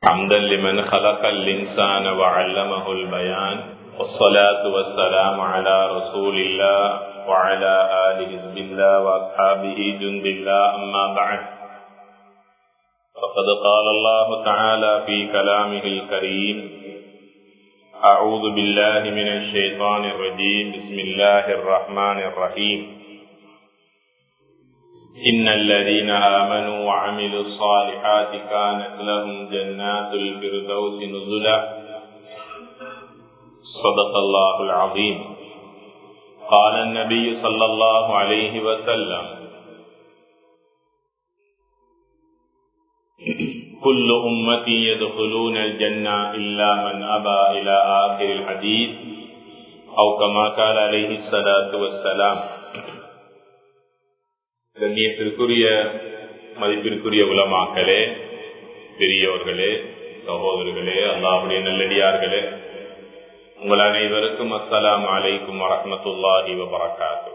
حمدا لمن خلق الإنسان وعلمه البيان والصلاة والسلام على رسول الله وعلى آل حزب الله وأصحابه جند الله أما بعد فقد قال الله تعالى في كلامه الكريم أعوذ بالله من الشيطان الرجيم بسم الله الرحمن الرحيم إن الذين آمنوا وعملوا الصالحات كانت لهم جنات الفردوس نزلا صدق الله العظيم قال النبي صلى الله عليه وسلم كل أمتي يدخلون الجنة إلا من أبى إلى آخر الحديث أو كما قال عليه الصلاة والسلام கண்ணியத்திற்குரிய மதிப்பிற்குரிய உலமாக்களே பெரியவர்களே சகோதரர்களே அல்லாஹுடைய நல்லடியார்களே உங்கள் அனைவருக்கும் அஸ்லாம் அலைக்கும் வரமத்துல்லாஹி வபரகாத்து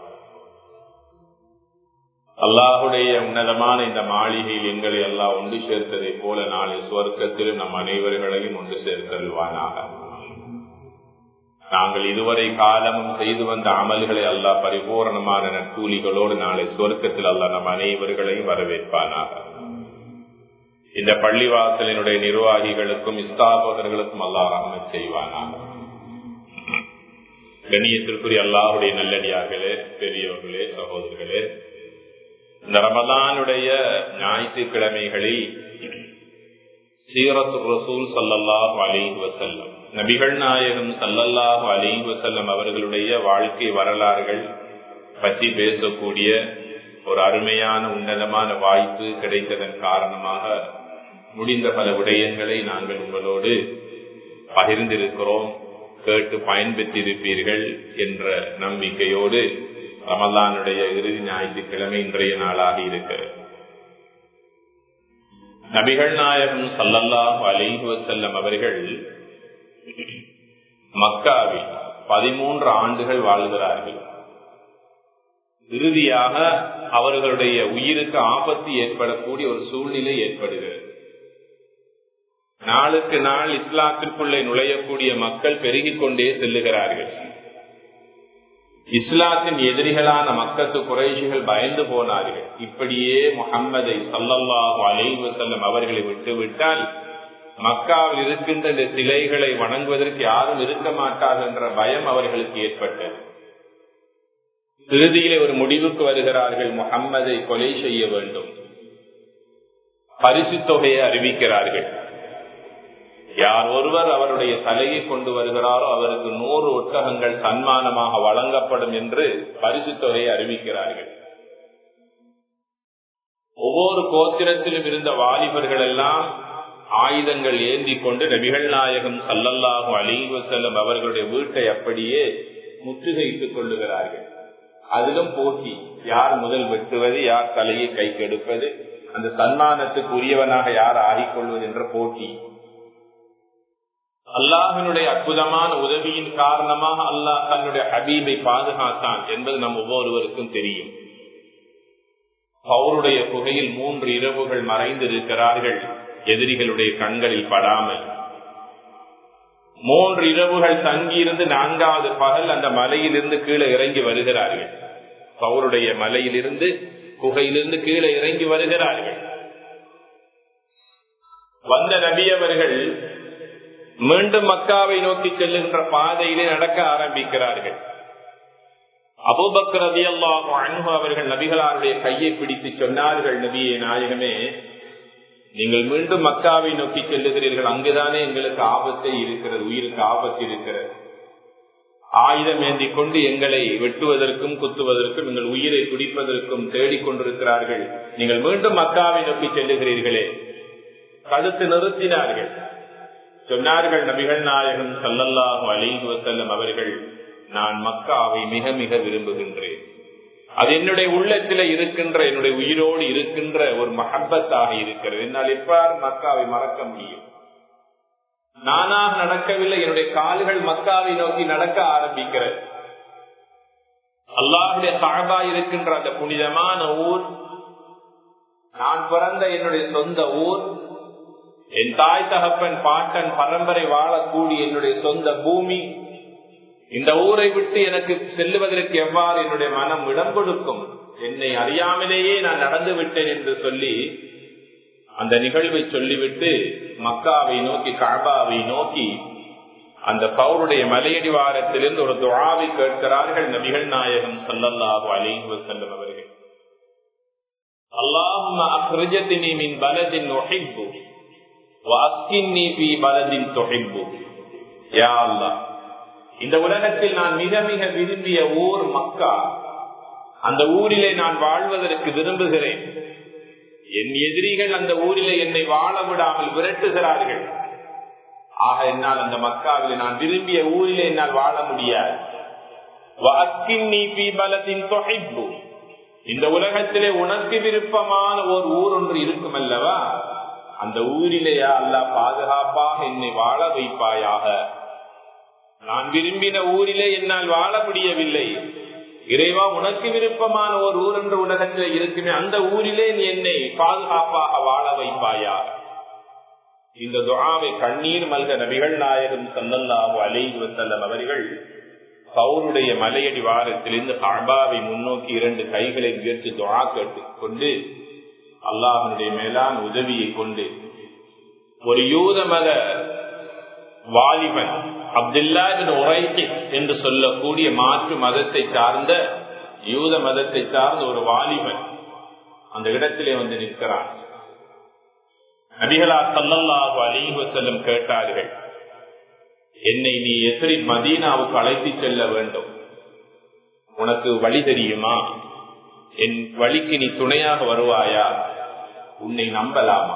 அல்லாஹுடைய உன்னதமான இந்த மாளிகையில் எங்களை எல்லாம் ஒன்று சேர்த்ததை போல நாளை சுவர்க்கத்திலும் நம் அனைவர்களையும் ஒன்று சேர்த்தல்வானாக நாங்கள் இதுவரை காலமும் செய்து வந்த அமல்களை அல்லாஹ் பரிபூர்ணமான நற்கூலிகளோடு நாளை சுவர்க்கத்தில் அல்லாஹ் நம் அனைவர்களையும் வரவேற்பானாக இந்த பள்ளிவாசலினுடைய நிர்வாகிகளுக்கும் இஸ்தாபகர்களுக்கும் அல்லாஹ் ரஹ்மத் செய்வானாக கண்ணியத்திற்குரிய அல்லாஹுடைய நல்லடியார்களே பெரியவர்களே சகோதரர்களே இந்த ரமதானுடைய ஞாயிற்றுக்கிழமைகளில் சீரத்து ரசூல் சல்லல்லாஹு அலி வசல்லம் நபிகள் நாயகம் சல்லல்லாஹு அலி வசல்லம் அவர்களுடைய வாழ்க்கை வரலாறுகள் பற்றி பேசக்கூடிய ஒரு அருமையான உன்னதமான வாய்ப்பு கிடைத்ததன் காரணமாக முடிந்த பல விடயங்களை நாங்கள் உங்களோடு பகிர்ந்திருக்கிறோம் கேட்டு பயன்பெற்றிருப்பீர்கள் என்ற நம்பிக்கையோடு ரமலானுடைய இறுதி ஞாயிற்றுக்கிழமை இன்றைய நாளாக இருக்கிறது நபிகள் நாயகம் சல்லல்லாஹு அலிஹு வசல்லம் அவர்கள் மக்காவில் பதிமூன்று ஆண்டுகள் வாழ்கிறார்கள் இறுதியாக அவர்களுடைய உயிருக்கு ஆபத்து ஏற்படக்கூடிய ஒரு சூழ்நிலை ஏற்படுகிறது நாளுக்கு நாள் இஸ்லாத்திற்குள்ளே நுழையக்கூடிய மக்கள் பெருகிக் கொண்டே செல்லுகிறார்கள் இஸ்லாத்தின் எதிரிகளான மக்கத்து குறைஷிகள் பயந்து போனார்கள் இப்படியே முகம்மதை சல்லல்லாஹு அலைவு செல்லம் அவர்களை விட்டுவிட்டால் மக்காவில் இருக்கின்ற இந்த சிலைகளை வணங்குவதற்கு யாரும் இருக்க மாட்டார்கள் என்ற பயம் அவர்களுக்கு ஏற்பட்டது இறுதியிலே ஒரு முடிவுக்கு வருகிறார்கள் முகம்மதை கொலை செய்ய வேண்டும் பரிசு தொகையை அறிவிக்கிறார்கள் யார் ஒருவர் அவருடைய தலையை கொண்டு வருகிறாரோ அவருக்கு நூறு ஒட்டகங்கள் சன்மானமாக வழங்கப்படும் என்று பரிசு தொகையை அறிவிக்கிறார்கள் ஒவ்வொரு கோத்திரத்திலும் இருந்த வாலிபர்கள் எல்லாம் ஆயுதங்கள் ஏந்தி கொண்டு நபிகள் நாயகம் சல்லல்லாஹு அலிவு செல்லும் அவர்களுடைய வீட்டை அப்படியே முற்றுகையிட்டுக் கொள்ளுகிறார்கள் அதிலும் போட்டி யார் முதல் வெட்டுவது யார் தலையை கைக்கு எடுப்பது அந்த சன்மானத்துக்கு உரியவனாக யார் ஆகிக்கொள்வது என்ற போட்டி அல்லாஹினுடைய அற்புதமான உதவியின் காரணமாக அல்லாஹ் தன்னுடைய ஹபீபை பாதுகாத்தான் என்பது நம் ஒவ்வொருவருக்கும் தெரியும் அவருடைய குகையில் மூன்று இரவுகள் மறைந்திருக்கிறார்கள் எதிரிகளுடைய கண்களில் படாமல் மூன்று இரவுகள் தங்கியிருந்து நான்காவது பகல் அந்த மலையிலிருந்து கீழே இறங்கி வருகிறார்கள் அவருடைய மலையிலிருந்து குகையிலிருந்து கீழே இறங்கி வருகிறார்கள் வந்த நபி அவர்கள் மீண்டும் மக்காவை நோக்கி செல்லுகின்ற பாதையிலே நடக்க ஆரம்பிக்கிறார்கள் அபுபக்கர் ரதி அல்லாஹ் அன்பு அவர்கள் நபிகளாருடைய கையை பிடித்து சொன்னார்கள் நபியே நாயகமே நீங்கள் மீண்டும் மக்காவை நோக்கி செல்லுகிறீர்கள் அங்குதானே எங்களுக்கு ஆபத்தை இருக்கிறது உயிருக்கு ஆபத்து இருக்கிறது ஆயுதம் ஏந்தி கொண்டு எங்களை வெட்டுவதற்கும் குத்துவதற்கும் எங்கள் உயிரை குடிப்பதற்கும் தேடிக்கொண்டிருக்கிறார்கள் நீங்கள் மீண்டும் மக்காவை நோக்கி செல்லுகிறீர்களே கழுத்து நிறுத்தினார்கள் சொன்னார்கள் நபிகள் நாயகம் சல்லல்லாஹு அலிஹி வசல்லம் அவர்கள் நான் மக்காவை மிக மிக விரும்புகின்றேன் அது என்னுடைய உள்ளத்தில இருக்கின்ற என்னுடைய உயிரோடு இருக்கின்ற ஒரு மஹப்பத்தாக இருக்கிறது என்னால் எவ்வாறு மக்காவை மறக்க முடியும் நானாக நடக்கவில்லை என்னுடைய கால்கள் மக்காவை நோக்கி நடக்க ஆரம்பிக்கிறது அல்லாஹுடைய சாபா இருக்கின்ற அந்த புனிதமான ஊர் நான் பிறந்த என்னுடைய சொந்த ஊர் என் தாய் தகப்பன் பாட்டன் பரம்பரை வாழக்கூடிய என்னுடைய சொந்த பூமி இந்த ஊரை விட்டு எனக்கு செல்லுவதற்கு எவ்வாறு என்னுடைய மனம் இடம் கொடுக்கும் என்னை அறியாமலேயே நான் நடந்து விட்டேன் என்று சொல்லி அந்த நிகழ்வை சொல்லிவிட்டு மக்காவை நோக்கி காபாவை நோக்கி அந்த பௌருடைய மலையடிவாரத்திலிருந்து ஒரு துவாவை கேட்கிறார்கள் நபிகள் நாயகம் சல்லல்லாஹு அலைஹி வஸல்லம் அவர்கள் اللهم اخرجتني من بلد احب واسكنني في بلد تحب يا الله இந்த உலகத்தில் நான் மிக மிக விரும்பிய ஊர் மக்கா அந்த ஊரிலே நான் வாழ்வதற்கு விரும்புகிறேன் என் எதிரிகள் அந்த ஊரிலே என்னை வாழ விடாமல் விரட்டுகிறார்கள் ஆக என்னால் அந்த மக்காவில் நான் விரும்பிய ஊரிலே என்னால் வாழ முடியாது இந்த உலகத்திலே உனக்கு விருப்பமான ஒரு ஊர் ஒன்று இருக்கும் அல்லவா அந்த ஊரிலேயா அல்ல பாதுகாப்பாக என்னை வாழ வைப்பாயாக நான் விரும்பின ஊரிலே என்னால் வாழ முடியவில்லை இறைவா உனக்கு விருப்பமான ஒரு ஊர் என்ற உலகத்தில் இருக்குமே அந்த ஊரிலே நீ என்னை பாதுகாப்பாக வாழ வைப்பாயாக இந்த துவாவை கண்ணீர் மல்க நபிகள் நாயகம் சல்லல்லாஹு அலைஹி வசல்லம் அவர்கள் பவுருடைய மலையடி வாரத்திலிருந்து காபாவை முன்னோக்கி இரண்டு கைகளை உயர்த்தி துவா கேட்டுக் கொண்டு அல்லாஹனுடைய மேலான உதவியை கொண்டு ஒரு யூத மத வாலிபன் அப்துல்லா உரைக்கு என்று சொல்லக்கூடிய மாற்று மதத்தை சார்ந்த யூத மதத்தை சார்ந்த ஒரு வாலிபன் அந்த இடத்திலே வந்து நிற்கிறான் நபிகளார் சல்லல்லாஹு அலிஹு செல்லும் கேட்டார்கள் என்னை நீ எதிரி மதீனாவுக்கு அழைத்து செல்ல வேண்டும் உனக்கு வழி தெரியுமா என் வழிக்கு நீ துணையாக வருவாயா உன்னை நம்பலாமா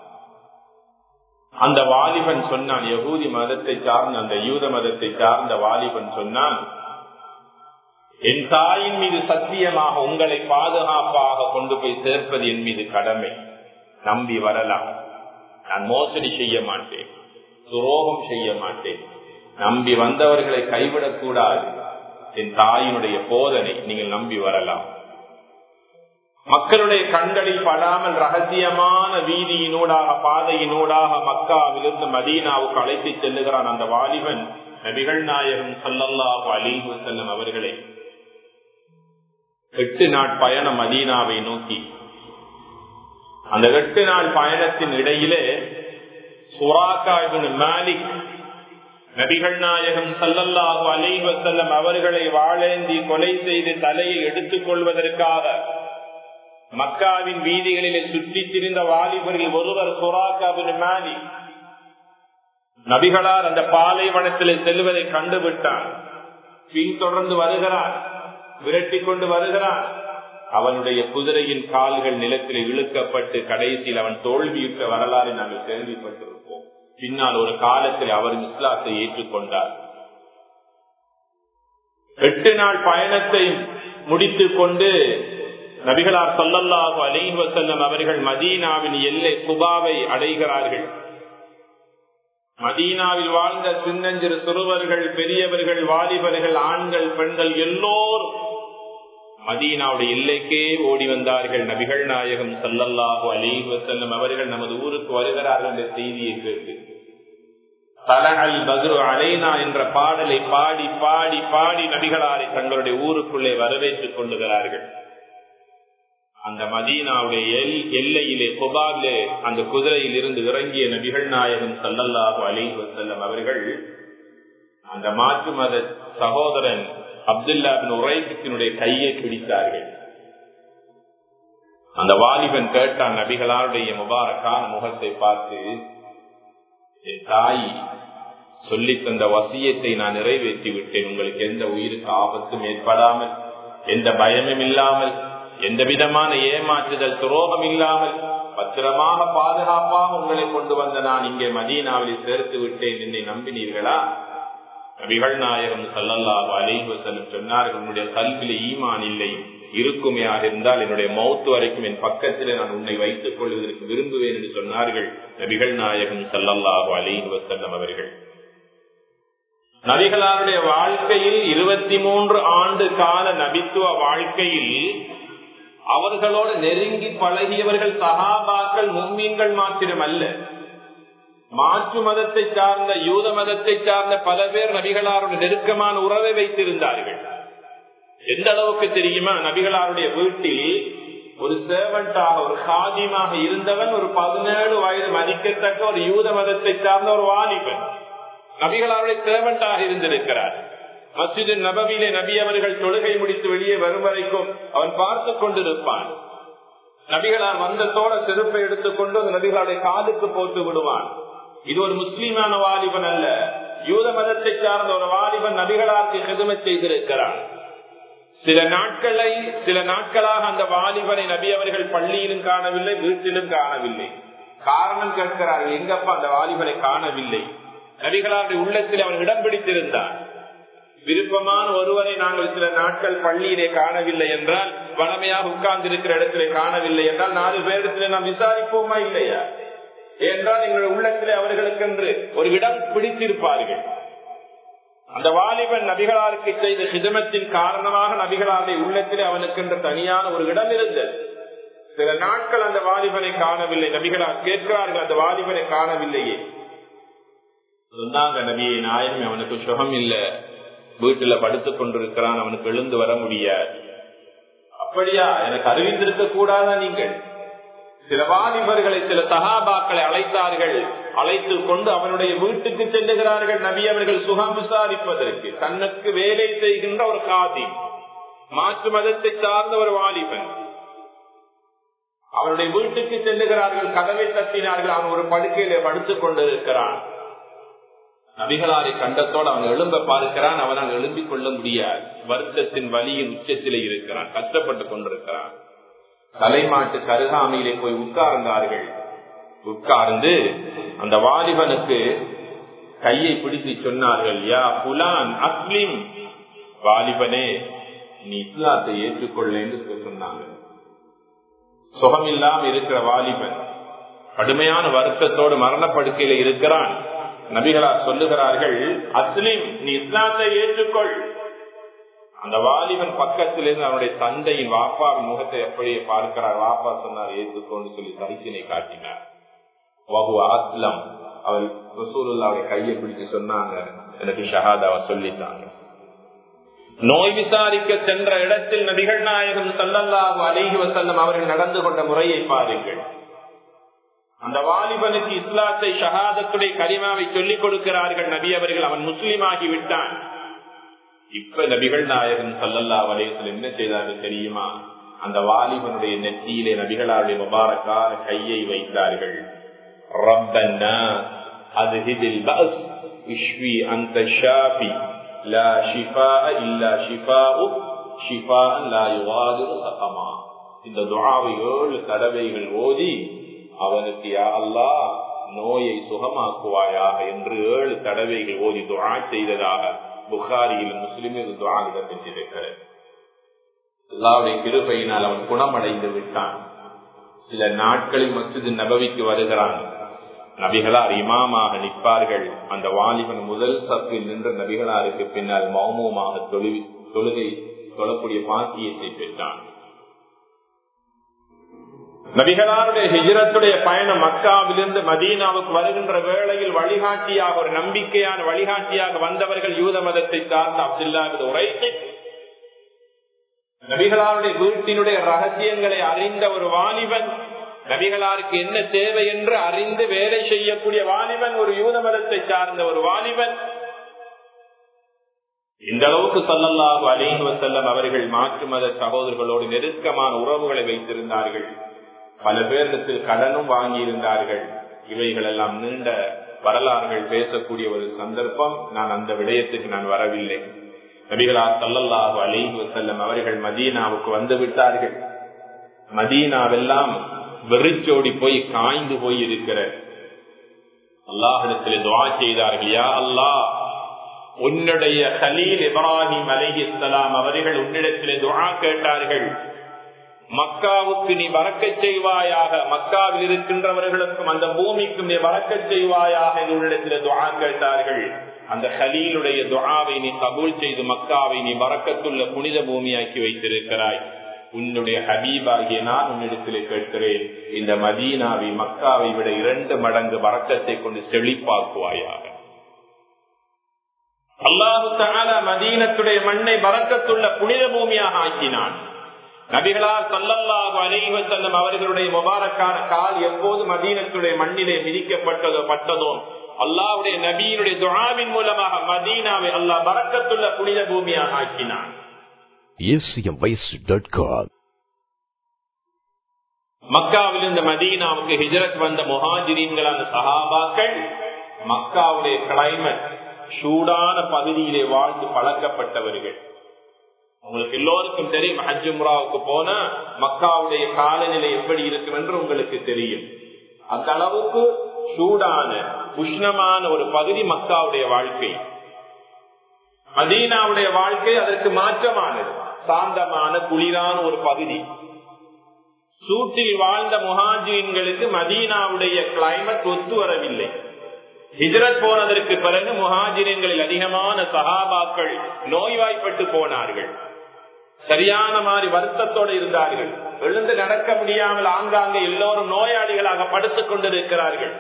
அந்த வாலிபன் சொன்னான் யகூதி மதத்தை சார்ந்த அந்த யூத மதத்தை சார்ந்த வாலிபன் சொன்னான் என் தாயின் மீது சத்தியமாக உங்களை பாதுகாப்பாக கொண்டு போய் சேர்ப்பது என் மீது கடமை நம்பி வரலாம் நான் மோசடி செய்ய மாட்டேன் துரோகம் செய்ய மாட்டேன் நம்பி வந்தவர்களை கைவிடக் கூடாது என் தாயினுடைய போதனை நீங்கள் நம்பி வரலாம் மக்களுடைய கண்களில் படாமல் ரகசியமான வீதியினூடாக பாதையினூடாக மக்காவிலிருந்து மதீனாவுக்கு அழைத்து செல்லுகிறான் அந்த வாலிபன் நபிகள் நாயகம் சல்லல்லாஹு அலிஹு செல்லும் அவர்களை எட்டு நாட் பயணம் மதீனாவை நோக்கி அந்த எட்டு நாள் பயணத்தின் இடையிலே சுராக்காவின் மாலிக் நபிகள் நாயகம் சல்லல்லாஹு அலைஹி வசல்லம் அவர்களை வாழேந்தி கொலை செய்து தலையை எடுத்துக் கொள்வதற்காக மக்காவின் வீதிகளிலே சுற்றி திரிந்த வாலிபர்கள் ஒருவர் சுராக்காவின் மாலி நபிகளார் அந்த பாலைவனத்திலே செல்வதை கண்டுவிட்டான் பின்தொடர்ந்து வருகிறான் விரட்டி கொண்டு வருகிறான் அவனுடைய குதிரையின் கால்கள் நிலத்தில் இழுக்கப்பட்டு கடைசியில் அவன் தோல்வியுற்ற வரலாறு நாங்கள் கேள்விப்பட்டிருப்போம் பின்னால் ஒரு காலத்தில் அவர் இஸ்லாத்தை ஏற்றுக்கொண்டார் எட்டு நாள் பயணத்தை முடித்துக் கொண்டு நபிகளார் சொல்லல்லாஹு அலைஹி வசல்லம் அவர்கள் மதீனாவின் எல்லை குபாவை அடைகிறார்கள் மதீனாவில் வாழ்ந்த சின்னஞ்சிறு சிறுவர்கள் பெரியவர்கள் வாலிபர்கள் ஆண்கள் பெண்கள் எல்லோரும் மதீனாவுடைய எல்லைக்கே ஓடி வந்தார்கள் நபிகள் நாயகம் சல்லல்லாஹு அலைஹி வசல்லம் அவர்கள் நமது ஊருக்கு வருகிறார்கள் என்ற செய்தியை கேட்டு தலகல் பத்ரு அலைனா என்ற பாடலை பாடி பாடி பாடி நபிகளாரை தங்களுடைய ஊருக்குள்ளே வரவேற்றுக் கொண்டுகிறார்கள் அந்த மதீனாவுடைய எல்லையிலே குபாவிலே அந்த குதிரையில் இருந்து இறங்கிய நபிகள் நாயகம் சல்லல்லாஹு அலைஹி வசல்லம் அவர்கள் அந்த மாற்று மத சகோதரன் அப்துல்லா உரைக்கினுடைய கையை பிடித்தார்கள் அந்த வாலிபன் கேட்டான் நபிகளாருடைய முபாரக்கான முகத்தை பார்த்து என் தாய் சொல்லி தந்த வசியத்தை நான் நிறைவேற்றி விட்டேன் உங்களுக்கு எந்த உயிருக்கு ஆபத்தும் ஏற்படாமல் எந்த பயமும் இல்லாமல் எந்த விதமான ஏமாற்றுதல் துரோகம் இல்லாமல் பத்திரமாக பாதுகாப்பாக உங்களை கொண்டு வந்த நான் இங்கே மதீனாவில் சேர்த்து விட்டேன் என்னை நம்பினீர்களா நபிகள் நாயகம் சல்லல்லாஹு அலைஹி வஸல்லம் சொன்னார்கள் உன்னுடைய கல்வியில ஈமான் இல்லை இருக்குமையாக இருந்தால் என்னுடைய மௌத்து வரைக்கும் என் பக்கத்திலே நான் உன்னை வைத்துக் கொள்வதற்கு விரும்புவேன் என்று சொன்னார்கள் நபிகள் நாயகம் சல்லல்லாஹு அலைஹி வஸல்லம் அவர்கள் நபிகளாருடைய வாழ்க்கையில் இருபத்தி மூன்று ஆண்டு கால நபித்துவ வாழ்க்கையில் அவர்களோடு நெருங்கி பழகியவர்கள் சகாபாக்கள் மும்மீன்கள் மாத்திரம் அல்ல மாற்று மதத்தை சார்ந்த யூத மதத்தை சார்ந்த பல பேர் நபிகளாருடைய நெருக்கமான உறவை வைத்திருந்தார்கள் எந்த அளவுக்கு தெரியுமா நபிகளாருடைய வீட்டில் ஒரு சேவன்டாக ஒரு சாதியமாக இருந்தவன் ஒரு பதினேழு வயது மதிக்கத்தக்க ஒரு யூத மதத்தை சார்ந்த ஒரு வாலிபன் நபிகளாருடைய சேவன்டாக இருந்திருக்கிறார் மஸ்ஜிது நபவியிலே நபி அவர்கள் தொழுகை முடித்து வெளியே வரும் வரைக்கும் அவன் பார்த்து கொண்டிருப்பான் நபிகளார் வந்தத்தோட செருப்பை எடுத்துக்கொண்டு அந்த நபிகளுடைய காலுக்கு போட்டு விடுவான் இது ஒரு முஸ்லீமான வாலிபன் அல்ல யூத மதத்தை சார்ந்த ஒரு வாலிபன் நபிகளாருக்கு செதுமை செய்திருக்கிறான் சில நாட்களை சில நாட்களாக அந்த வாலிபனை நபி அவர்கள் பள்ளியிலும் காணவில்லை வீட்டிலும் காணவில்லை காரணம் கேட்கிறார்கள் எங்கப்பா அந்த வாலிபனை காணவில்லை நபிகளாருடைய உள்ளத்தில் அவன் இடம் பிடித்திருந்தான் விருப்பமான ஒருவரை நாங்கள் சில நாட்கள் பள்ளியிலே காணவில்லை என்றால் வளமையாக உட்கார்ந்து இருக்கிற இடத்திலே காணவில்லை என்றால் நாலு பேரிடத்திலே நாம் விசாரிப்போமா இல்லையா என்றால் எங்களுடைய உள்ளத்திலே அவர்களுக்கென்று ஒரு இடம் பிடித்திருப்பார்கள் அந்த வாலிபன் நபிகளாருக்கு செய்த சிதமத்தின் காரணமாக நபிகளாருடைய உள்ளத்திலே அவனுக்கென்று தனியான ஒரு இடம் இருந்தது சில நாட்கள் அந்த வாலிபனை காணவில்லை நபிகளார் கேட்கிறார்கள் அந்த வாலிபனை காணவில்லையே சொன்னாங்க நபியை நாயகம் அவனுக்கு சுகம் இல்ல வீட்டுல படுத்துக் கொண்டிருக்கிறான் அவனுக்கு எழுந்து வர முடியாது அப்படியா எனக்கு அறிவித்திருக்க கூடாதா நீங்கள் சில வாலிபர்களை சில சகாபாக்களை அழைத்தார்கள் அழைத்து கொண்டு அவனுடைய வீட்டுக்கு செல்லுகிறார்கள் நபி அவர்கள் சுகம் விசாரிப்பதற்கு தன்னுக்கு வேலை செய்கின்ற ஒரு காதி மாற்று மதத்தை சார்ந்த ஒரு வாலிபன் அவனுடைய வீட்டுக்கு செல்லுகிறார்கள் கதவை தட்டினார்கள் அவன் ஒரு படுக்கையில படுத்துக் கொண்டிருக்கிறான் நபிகளாரை கண்டத்தோடு அவன் எழும்ப பார்க்கிறான் அவனால் எழும்பிக் கொள்ள முடியாது வருத்தத்தின் வலியின் உச்சத்திலே இருக்கிறான் கஷ்டப்பட்டு கொண்டிருக்கிறான் தலைமாட்டு கருகாமையிலே போய் உட்கார்ந்தார்கள் உட்கார்ந்து அந்த வாலிபனுக்கு கையை பிடித்து சொன்னார்கள் யா புலான் அஸ்லிம் வாலிபனே நீ இஸ்லாத்தை ஏற்றுக்கொள்ள என்று சொன்னாங்க சுகமில்லாம இருக்கிற வாலிபன் கடுமையான வருத்தத்தோடு மரணப்படுக்கையில இருக்கிறான் நபிகளார் சொல்லுகிறார்கள் அஸ்லிம் நீ இஸ்லாத்தை ஏற்றுக்கொள் அந்த வாலிபன் பக்கத்திலிருந்து அவனுடைய தந்தையின் வாப்பாவின் முகத்தை எப்படியே பார்க்கிறார் வாப்பா சொன்னார் ஏற்றுக்கொண்டு சொல்லி தரிசினை காட்டினார் அஸ்லம் அவர் ரசூலுல்லாவை கையை பிடிச்சு சொன்னாங்க எனக்கு ஷஹாதாவை சொல்லிட்டாங்க நோய் விசாரிக்க சென்ற இடத்தில் நபிகள் நாயகம் சல்லல்லாஹு அலிஹி வசல்லம் அவர்கள் நடந்து கொண்ட முறையை பாருங்கள் அந்த வாலிபனுக்கு இஸ்லாத்தை ஷஹாதத்துடைய கரிமாவை சொல்லிக் கொடுக்கிறார்கள் நபி அவர்கள் அவன் முஸ்லீம் ஆகிவிட்டான் இப்ப நபிகள் நாயகன் சல்லல்லா வலையத்தில் என்ன செய்தார்கள் தெரியுமா அந்த வாலிபனுடைய நெத்தியிலே நபிகளாருடைய முபாரக்கான கையை வைத்தார்கள் ரப்பன்னா அது ஹிதில் பஸ் இஷ்வி அந்த ஷாபி லா ஷிஃபா இல்லா ஷிஃபாஉ ஷிஃபான் லா யுவாதிரு சகமா இந்த துஆவை ஏழு தடவைகள் ஓதி அவனுக்கு யா அல்லா நோயை சுகமாக்குவாயாக என்று ஏழு தடவைகள் ஓதி துஆ செய்ததாக புகாரியில் முஸ்லிமில் துஆ இடம்பெற்றிருக்கிறது அல்லாவுடைய கிருபையினால் அவன் குணமடைந்து விட்டான் சில நாட்களில் மசிது நபவிக்கு வருகிறான் நபிகளார் இமாமாக நிற்பார்கள் அந்த வாலிபன் முதல் சப்பில் நின்ற நபிகளாருக்கு பின்னால் மௌனமாக தொழுகை தொழக்கூடிய பாக்கியத்தை பெற்றான் நபிகளாருடைய ஹிஜரத்துடைய பயணம் மக்காவிலிருந்து மதீனாவுக்கு வருகின்ற வேளையில் வழிகாட்டியாக ஒரு நம்பிக்கையான வழிகாட்டியாக வந்தவர்கள் யூத மதத்தை சார்ந்த அப்துல்லா உரைத்து நபிகளாருடைய வீட்டினுடைய ரகசியங்களை அறிந்த ஒரு வாலிபன் நபிகளாருக்கு என்ன தேவை என்று அறிந்து வேலை செய்யக்கூடிய வாலிபன் ஒரு யூத மதத்தை சார்ந்த ஒரு வாலிபன் இந்த அளவுக்கு சொல்லல்லாஹு அலிஹி வசல்லம் அவர்கள் மாற்று மத சகோதரர்களோடு நெருக்கமான உறவுகளை வைத்திருந்தார்கள் பல பேரிடத்தில் கடனும் வாங்கியிருந்தார்கள் இவைகள் எல்லாம் நீண்ட வரலாறுகள் பேசக்கூடிய ஒரு சந்தர்ப்பம் நான் அந்த விடயத்துக்கு நான் வரவில்லை நபிகளார் சல்லல்லாஹு அலிஹி வசல்லம் அவர்கள் மதீனாவுக்கு வந்து விட்டார்கள் மதீனாவெல்லாம் வெறிச்சோடி போய் காய்ந்து போய் இருக்கிற அல்லாஹிடத்தில் துவா செய்தார்கள் யா அல்லாஹ் உன்னுடைய ஹலீல் இப்ராஹிம் அலஹி இஸ்லாம் அவர்கள் உன்னிடத்திலே துவா கேட்டார்கள் மக்காவுக்கு நீ வரக்க செய்வாயாக மக்காவில் இருக்கின்றவர்களுக்கும் அந்த பூமிக்கும் நீ வரக்க செய்வாயாக என்று உன்னிடத்தில் துவா கேட்டார்கள் அந்த ஹலீலுடைய துவாவை நீ கபூல் செய்து மக்காவை நீ வரக்கத்துள்ள புனித பூமியாக்கி வைத்திருக்கிறாய் உன்னுடைய ஹபீபாகிய நான் உன்னிடத்திலே கேட்கிறேன் இந்த மதீனாவை மக்காவை விட இரண்டு மடங்கு வரக்கத்தை கொண்டு செழிப்பாக்குவாயாக அல்லாஹு தாலா மதீனத்துடைய மண்ணை வரக்கத்துள்ள புனித பூமியாக ஆக்கினான் நபிகளால் சல்லல்லாஹு அலைஹி வஸல்லம் அவர்களுடைய முபாரக்கான கால் எப்போது மதீனத்துடைய மண்ணிலே மிதிக்கப்பட்டதோ பட்டதோ அல்லாஹ்வுடைய நபியினுடைய துஆவின் மூலமாக மதீனாவை அல்லாஹ் பரக்கத்துள்ள புனித பூமியாக ஆக்கினான் acmvoice.com மக்காவில் இந்த மதீனாவுக்கு ஹிஜரத் வந்த முஹாஜிரீன்களான சஹாபாக்கள் மக்காவுடைய கிளைமேட் சூடான பகுதியிலே வாழ்ந்து பழக்கப்பட்டவர்கள் உங்களுக்கு எல்லோருக்கும் தெரியும் ஹஜ்ஜும்ராவுக்கு போனா மக்காவுடைய காலநிலை எப்படி இருக்கும் என்று உங்களுக்கு தெரியும் அந்த அளவுக்கு சூடான உஷ்ணமான ஒரு பகுதி மக்காவுடைய வாழ்க்கை மதீனாவுடைய வாழ்க்கை அதற்கு மாற்றமானது சாந்தமான குளிரான ஒரு பகுதி சூட்டில் வாழ்ந்த முஹாஜின்களுக்கு மதீனாவுடைய கிளைமேட் ஒத்து வரவில்லை ஹிஜரத் போனதற்கு பிறகு முஹாஜிரங்களில் அதிகமான சகாபாக்கள் நோய்வாய்ப்பட்டு போனார்கள் சரியான மாதிரி வருத்தத்தோடு இருந்தார்கள் எழுந்து நடக்க முடியாமல் ஆங்காங்கே எல்லோரும் நோயாளிகளாக படுத்துக் கொண்டிருக்கிறார்கள்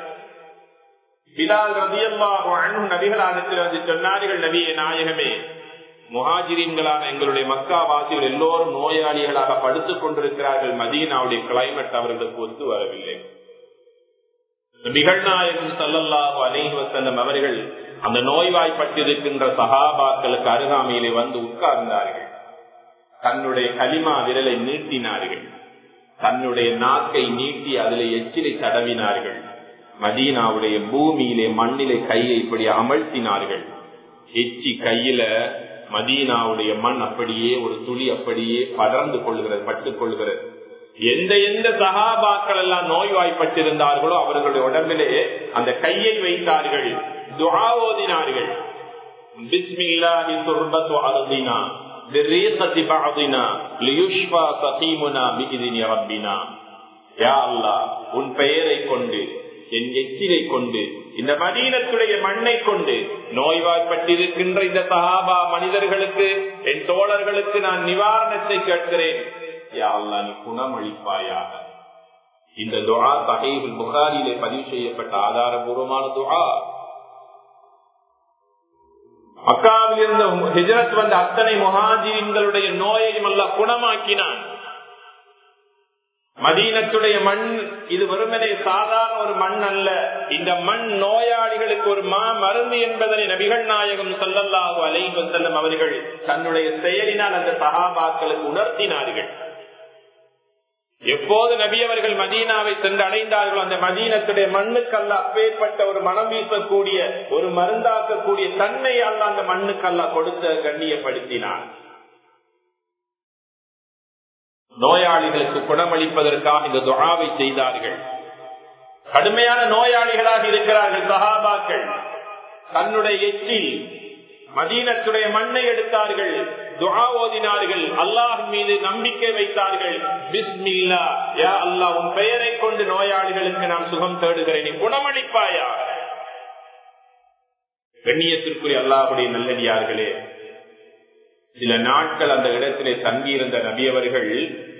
பிலால் ரதியல்லாஹு அன்ஹு நபிகளானத்தில் வந்து சொன்னார்கள் நபியே நாயகமே முஹாஜிரீன்களான எங்களுடைய மக்கா வாசிகள் எல்லோரும் நோயாளிகளாக படுத்துக் கொண்டிருக்கிறார்கள் மதீனாவுடைய கிளைமேட் அவர்களுக்கு ஒத்து வரவில்லை நிகழ்நாயகம் சல்லல்லாஹு அலைஹி வசல்லம் அவர்கள் அந்த நோய்வாய்ப்பட்டிருக்கின்ற சகாபாக்களுக்கு அருகாமையிலே வந்து உட்கார்ந்தார்கள் தன்னுடைய களிமா விரலை நீட்டினார்கள் தன்னுடைய நாக்கை நீட்டி அதிலே எச்சிலை தடவினார்கள் மதீனாவுடைய பூமியிலே மண்ணிலே கையை இப்படி அமழ்த்தினார்கள் எச்சி கையில மதீனாவுடைய மண் அப்படியே ஒரு துளி அப்படியே படர்ந்து கொள்கிறது பட்டுக் கொள்கிறது எந்த எந்த சகாபாக்கள் எல்லாம் நோய்வாய்ப்பட்டிருந்தார்களோ அவர்களுடைய உடம்பிலே அந்த கையை வைத்தார்கள் துஆ ஓதினார்கள் பிஸ்மில்லாஹி துர்பத்து அர்தினா பிர்ரீகத்தி பஅதினா லியுஷ்ஃபா சகீமுனா பிஇذن ரப்பினா யா அல்லாஹ் உன் பெயரை கொண்டு என் எச்சிலை கொண்டு இந்த மதீனத்துடைய மண்ணை கொண்டு நோய்வாய்ப்பட்டிருக்கின்ற இந்த சஹாபா மனிதர்களுக்கு என் தோழர்களுக்கு நான் நிவாரணத்தை கேட்கிறேன் யா அல்லாஹ் நீ குணமளிப்பாயாக இந்த துஆ சஹீஹுல் புகாரியிலே பதிவு செய்யப்பட்ட ஆதாரபூர்வமான துஆ மக்காவில் இருந்த ஹிஜரத் வந்த அத்தனை முஹாஜின்களுடைய நோயையும் அல்லாஹ் குணமாக்கினான் மதீனத்துடைய மண் இது வெறுமனே சாதாரண ஒரு மண் அல்ல இந்த மண் நோயாளிகளுக்கு ஒரு மா மருந்து என்பதனை நபிகள் நாயகம் சொல்லல்லாஹு அலைஹி செல்லும் அவர்கள் தன்னுடைய செயலினால் அந்த சகாபாக்களுக்கு உணர்த்தினார்கள் எப்போது நபி அவர்கள் மதீனாவை சென்று அடைந்தார்களோ அந்த மதீனத்துடைய மண்ணுக்கல்ல அப்பேற்பட்ட ஒரு மனம் வீசக்கூடிய ஒரு மருந்தாக்கக்கூடிய தன்மை அல்ல அந்த மண்ணுக்கல்ல கொடுத்த கண்ணியப்படுத்தினான் நோயாளிகளுக்கு குணமளிப்பதற்காக இந்த துழாவை செய்தார்கள் கடுமையான நோயாளிகளாக இருக்கிறார்கள் சகாபாக்கள் தன்னுடைய எச்சில் மதீனத்துடைய மண்ணை எடுத்தார்கள் துஆ ஓதினார்கள் அல்லாஹ் மீது நம்பிக்கை வைத்தார்கள் பிஸ்மில்லா யா அல்லாஹ் உன் பெயரை கொண்டு நோயாளிகளுக்கு நான் சுகம் தேடுகிறேன் நீ குணமளிப்பாயா கண்ணியத்திற்குரிய அல்லாஹுடைய நல்லடியார்களே சில நாட்கள் அந்த இடத்திலே தங்கியிருந்த நபியவர்கள்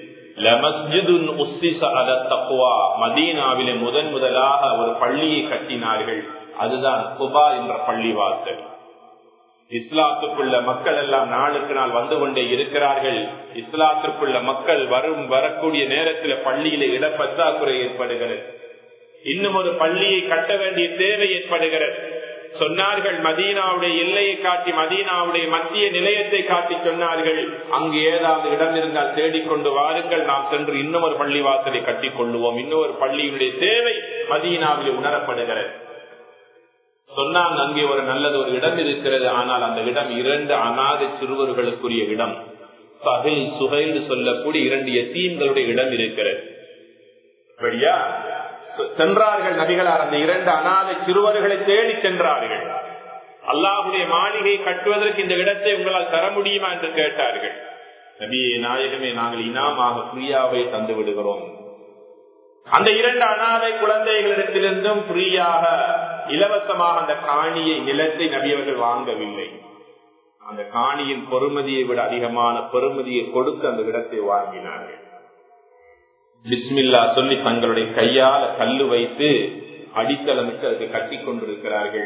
மதீனாவிலே முதன் முதலாக ஒரு பள்ளியை கட்டினார்கள் அதுதான் குபா என்ற பள்ளி வாசல் இஸ்லாத்துக்குள்ள மக்கள் எல்லாம் நாளுக்கு நாள் வந்து கொண்டே இருக்கிறார்கள் இஸ்லாத்திற்குள்ள மக்கள் வரும் வரக்கூடிய நேரத்தில் பள்ளியில இடப்பற்றாக்குறை ஏற்படுகிறது இன்னும் ஒரு பள்ளியை கட்ட வேண்டிய தேவை ஏற்படுகிறது சொன்னார்கள் மதீனாவுடைய எல்லையை காட்டி மதீனாவுடைய மத்திய நிலையத்தை காட்டி சொன்னார்கள் அங்கு ஏதாவது இடம் இருந்தால் தேடிக்கொண்டு வாருங்கள் நாம் சென்று இன்னொரு பள்ளி வாசலை கட்டிக் கொள்ளுவோம் இன்னொரு பள்ளியினுடைய தேவை மதீனாவில் உணரப்படுகிறது சொன்னாங்க அங்கே ஒரு நல்லது ஒரு இடம் இருக்கிறது ஆனால் அந்த இடம் இரண்டு அநாத சிறுவர்களுக்குரிய இடம் சகைல் சுகைல் சொல்லக்கூடிய இரண்டு எத்தீன்களுடைய இடம் இருக்கிறது அப்படியா சென்றார்கள் நபிகளார் அந்த இரண்டு அநாத சிறுவர்களை தேடி சென்றார்கள் அல்லாஹுடைய மாளிகை கட்டுவதற்கு இந்த இடத்தை உங்களால் தர முடியுமா என்று கேட்டார்கள் நபியே நாயகமே நாங்கள் இனாமாக பிரியாவை தந்து விடுகிறோம் அந்த இரண்டு அநாதை குழந்தைகளிடத்திலிருந்தும் ஃப்ரீயாக இலவசமாக அந்த காணியை நிலத்தை நபியவர்கள் வாங்கவில்லை அந்த காணியின் பொறுமதியை விட அதிகமான பெறுமதியை கொடுத்து அந்த இடத்தை வாங்கினார்கள் பிஸ்மில்லா சொல்லி தங்களுடைய கையால கல்லு வைத்து அடித்தளமிட்டு அதுக்கு கட்டி கொண்டிருக்கிறார்கள்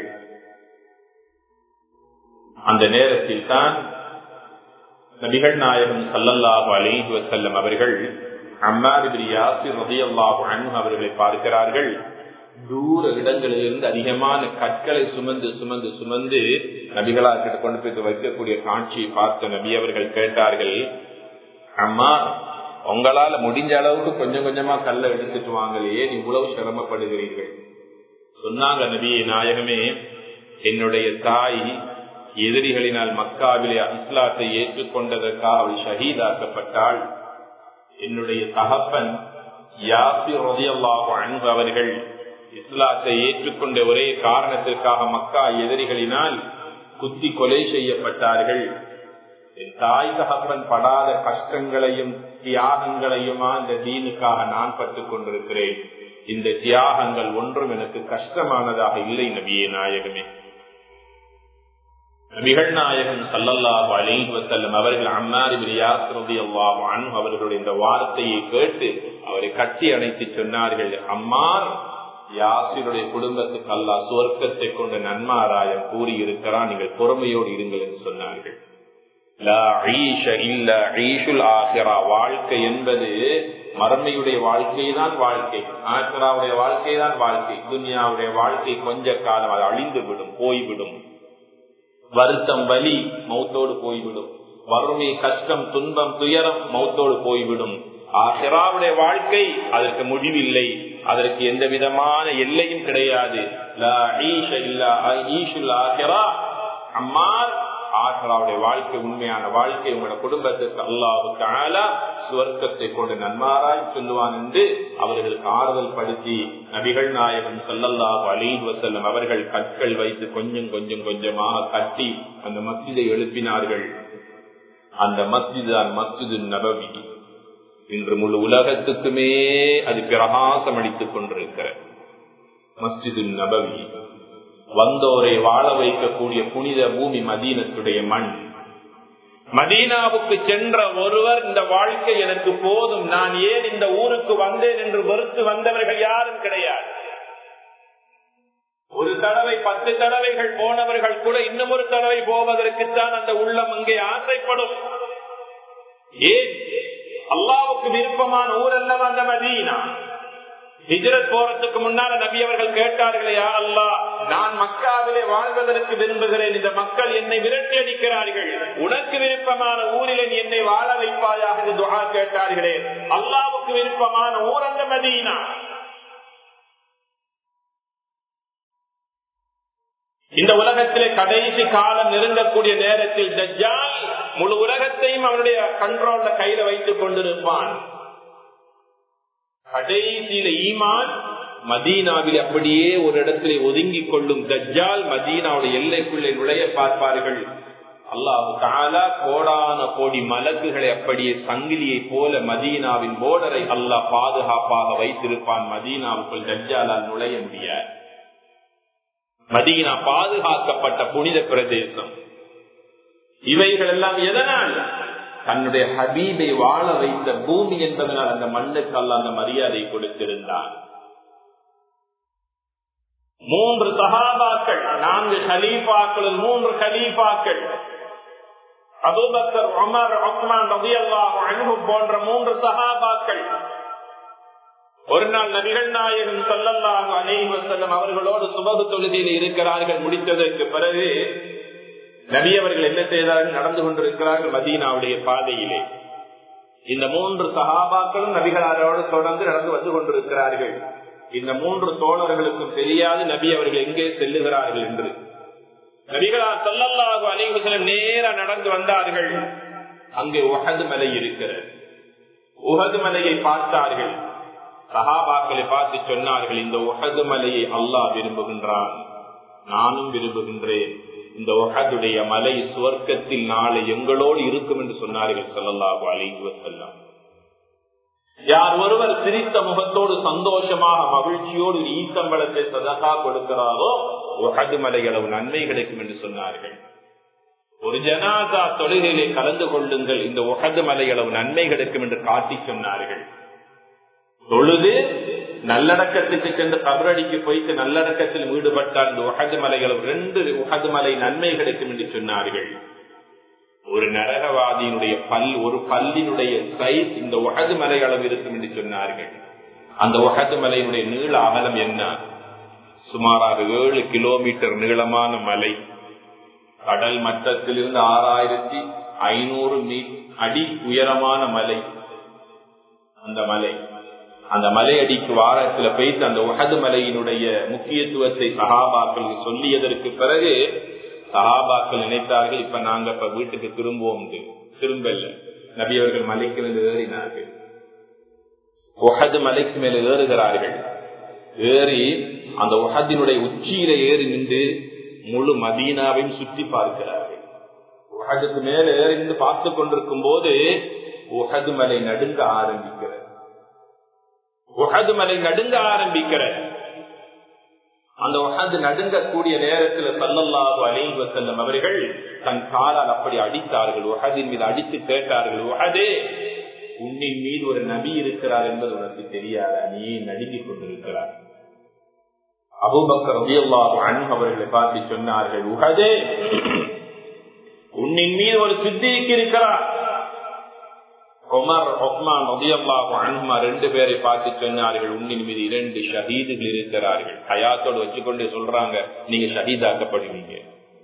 அந்த நேரத்தில் தான் நபிகள் நாயகம் சல்லல்லாஹு அலிஹி வசல்லம் அவர்கள் அம்மாதிரி யாசிர் ரதியல்லாஹு அன்பு அவர்களை பார்க்கிறார்கள் தூர இடங்களில் இருந்து அதிகமான கற்களை சுமந்து சுமந்து சுமந்து நபிகளா கிட்ட கொண்டு போய் வைக்கக்கூடிய காட்சியை பார்த்த நபி அவர்கள் கேட்டார்கள் அம்மா உங்களால முடிஞ்ச அளவுக்கு கொஞ்சம் கொஞ்சமா கல்ல எடுத்துட்டு வாங்கலையே நீ இவ்வளவு சிரமப்படுகிறீர்கள் சொன்னாங்க நபியை நாயகமே என்னுடைய தாய் எதிரிகளினால் மக்காவிலே இஸ்லாத்தை ஏற்றுக்கொண்டதற்காக அவள் ஷஹீதாக்கப்பட்டாள் என்னுடைய தகப்பன் யாசிர் ரதியல்லாஹு அன்பு அவர்கள் இஸ்லாத்தை ஏற்றுக்கொண்ட ஒரே காரணத்திற்காக மக்கா எதிரிகளினால் குத்தி கொலை செய்யப்பட்டார்கள் என் தாய் தகப்பன் படாத கஷ்டங்களையும் தியாகங்களையுமா இந்த தீனுக்காக நான் பட்டுக் கொண்டிருக்கிறேன் இந்த தியாகங்கள் ஒன்றும் எனக்கு கஷ்டமானதாக இல்லை நபியே நாயகமே நபிகள் நாயகம் சல்லல்லாஹு அலைஹி வசல்லம் அவர்கள் அம்மாரி பிரியாசிரதி அல்லாஹு அன் அவர்களுடைய இந்த வார்த்தையை கேட்டு அவரை கட்டி அணைத்து சொன்னார்கள் அம்மார் யாசிருடைய குடும்பத்துக்கு அல்லா சுவர்க்கத்தை கொண்ட நன்மாராயம் கூறி இருக்கிறான் நீங்கள் பொறுமையோடு இருங்கள் என்று சொன்னார்கள் வாழ்க்கை என்பது மறுமையுடைய வாழ்க்கை தான் வாழ்க்கை ஆசிராவுடைய வாழ்க்கை தான் வாழ்க்கை துன்யாவுடைய வாழ்க்கை கொஞ்ச காலம் அது அழிந்து விடும் போய்விடும் வருத்தம் வலி மௌத்தோடு போய்விடும் வறுமை கஷ்டம் துன்பம் துயரம் மௌத்தோடு போய்விடும் ஆசிராவுடைய வாழ்க்கை அதற்கு முடிவில்லை அதற்கு எந்த விதமான எல்லையும் கிடையாது அம்மார் ஆசராவுடைய வாழ்க்கை உண்மையான வாழ்க்கை உங்களோட குடும்பத்திற்கு அல்லாவுக்கு ஆளா சுவர்க்கத்தை கொண்டு நன்மாராய் சொல்லுவான் என்று அவர்களுக்கு ஆறுதல் படுத்தி நபிகள் நாயகம் சல்லல்லாஹு அலீஹ் வசல்லம் அவர்கள் கற்கள் வைத்து கொஞ்சம் கொஞ்சம் கொஞ்சமாக கட்டி அந்த மஸ்ஜிதை எழுப்பினார்கள் அந்த மஸ்ஜித் தான் மஸ்ஜிது நபவி இன்று முழு உலகத்துக்குமே அது பிரகாசம் அடித்துக் கொண்டிருக்கிற மஸ்ஜிது நபவி வந்தோரை வாழ வைக்கக்கூடிய புனித பூமி மதீனத்துடைய மண் மதீனாவுக்கு சென்ற ஒருவர் இந்த வாழ்க்கை எனக்கு போதும் நான் ஏன் இந்த ஊருக்கு வந்தேன் என்று வெறுத்து வந்தவர்கள் யாரும் கிடையாது ஒரு தடவை பத்து தடவைகள் போனவர்கள் கூட இன்னும் ஒரு தடவை போவதற்குத்தான் அந்த உள்ளம் அங்கே ஆசைப்படும் ஏன் அல்லாவுக்கு விருப்பமான ஊர் அல்லவா அந்த மதீனா ஹிஜரத் போறதுக்கு முன்னால நபி அவர்கள் கேட்டார்களே அல்லா நான் மக்காவிலே வாழ்வதற்கு விரும்புகிறேன் இந்த மக்கள் என்னை விரட்டி அடிக்கிறார்கள் உனக்கு விருப்பமான ஊரில் நீ என்னை வாழ வைப்பாயாக என்று துகா கேட்டார்களே அல்லாவுக்கு விருப்பமான ஊர் அந்த மதீனா இந்த உலகத்திலே கடைசி காலம் நெருங்கக்கூடிய நேரத்தில் தஜ்ஜால் முழு உலகத்தையும் அவனுடைய கண்ட்ரோல்ல கையில வைத்துக் கொண்டிருப்பான் கடைசியில ஈமான் மதீனாவில் அப்படியே ஒரு இடத்திலே ஒதுங்கி கொள்ளும் தஜ்ஜால் மதீனாவுடைய எல்லைக்குள்ளே நுழைய பார்ப்பார்கள் அல்லாஹு தாலா கோடான கோடி மலக்குகளை அப்படியே சங்கிலியை போல மதீனாவின் போர்டரை அல்லாஹ் பாதுகாப்பாக வைத்திருப்பான் மதீனாவுக்குள் தஜ்ஜாலால் நுழைய முடியாது மதீனா பாதுகாக்கப்பட்ட புனித பிரதேசம் இவைகள் எல்லாம் எதனால் தன்னுடைய ஹபீபை வாழ வைத்த பூமி என்பதனால் அந்த மண்ணுக்கு அல்ல அந்த மரியாதை கொடுத்திருந்தான் மூன்று சகாபாக்கள் நான்கு ஹலீஃபாக்கள் மூன்று ஹலீஃபாக்கள் அபுபக்கர் உமர் உஸ்மான் ரபியல்லாஹு அன்ஹு போன்ற மூன்று சகாபாக்கள் ஒரு நாள் நபிகள் நாயகன் சொல்லல்லாஹு அலைஹி வஸல்லம் அவர்களோடு சுபகு தொழுகையில் இருக்கிறார்கள் முடித்ததற்கு பிறகு நபி அவர்கள் என்ன செய்தார்கள் நடந்து கொண்டிருக்கிறார்கள் மதீனாவுடைய பாதையிலே இந்த மூன்று சகாபாக்களும் நபிகளாரோடு தொடர்ந்து நடந்து வந்து கொண்டிருக்கிறார்கள் இந்த மூன்று தோழர்களுக்கும் தெரியாது நபி அவர்கள் எங்கே செல்லுகிறார்கள் என்று நபிகளார் சொல்லல்லாஹு அலிவசலம் நேர நடந்து வந்தார்கள் அங்கே உகது மலை இருக்கிறது உகது மலையை பார்த்தார்கள் சகாபாக்களை பார்த்து சொன்னார்கள் இந்த உகது மலையை அல்லாஹ் விரும்புகின்றான் நானும் விரும்புகின்றேன் இந்த உஹதுடைய மலை சுவர்க்கத்தில் நாளை எங்களோடு இருக்கும் என்று சொன்னார்கள் சொல்லல்லாஹு அலிஹி வசல்லாம் யார் ஒருவர் சிரித்த முகத்தோடு சந்தோஷமாக மகிழ்ச்சியோடு ஈத்தம்பளத்தை சதகா கொடுக்கிறாரோ உஹது மலை அளவு நன்மை கிடைக்கும் என்று சொன்னார்கள் ஒரு ஜனாதா தொழுகையிலே கலந்து கொள்ளுங்கள் இந்த உகது மலை அளவு நன்மை கிடைக்கும் என்று காட்டி சொன்னார்கள் தொழுது நல்லடக்கத்துக்கு சென்று கபரடிக்கு போய்த்து நல்லடக்கத்தில் ஈடுபட்டால் இந்த உகது மலை அளவு ரெண்டு உகது மலை நன்மை கிடைக்கும் என்று சொன்னார்கள் ஒரு நரகவாதியினுடைய பல் ஒரு பல்லினுடைய சைஸ் இந்த உகது மலை அளவு இருக்கும் என்று சொன்னார்கள் அந்த உகது மலையினுடைய நீள அகலம் என்ன சுமாராக ஏழு கிலோமீட்டர் நீளமான மலை கடல் மட்டத்திலிருந்து ஆறாயிரத்தி ஐநூறு மீ அடி உயரமான மலை அந்த மலை அந்த மலை அடிக்கு வாரத்துல போயிட்டு அந்த உகது மலையினுடைய முக்கியத்துவத்தை சகாபாக்கள் சொல்லியதற்கு பிறகு சகாபாக்கள் நினைத்தார்கள் இப்ப நாங்க இப்ப வீட்டுக்கு திரும்புவோம் திரும்பல நபி அவர்கள் மலைக்கு மேல ஏறினார்கள் உகது மலைக்கு மேல ஏறுகிறார்கள் ஏறி அந்த உகதினுடைய உச்சியில ஏறி நின்று முழு மதீனாவையும் சுற்றி பார்க்கிறார்கள் உகதுக்கு மேல ஏறி நின்று பார்த்து கொண்டிருக்கும் போது உகது மலை நடுங்க ஆரம்பிக்கிறது உகது மலை நடுங்க ஆரம்பிக்கிறது அந்த உகது நடுங்கக்கூடிய நேரத்தில் சல்லல்லாஹு அலைஹி வஸல்லம் அவர்கள் தன் காலால் அப்படி அடித்தார்கள் உகதின் மீது அடித்து கேட்டார்கள் உகதே உன்னின் மீது ஒரு நபி இருக்கிறார் என்பது உனக்கு தெரியாத நீ நடுங்கிக் கொண்டிருக்கிறார் அபுபக்கர் ரபியல்லாஹு அன்ஹு அவர்களை பார்த்து சொன்னார்கள் உகதே உன்னின் மீது ஒரு சித்திக்கு இருக்கிறார் உமர் ஒக்மான் ரபியல்லாஹு அன்ஹுமா ரெண்டு பேரை பார்த்து சொன்னார்கள் உன்னின் மீது இரண்டு ஷஹீதுகள் இருக்கிறார்கள் ஹயாத்தோடு வச்சுக்கொண்டு சொல்றாங்க நீங்க ஷஹீதாக்கப்படுவீங்க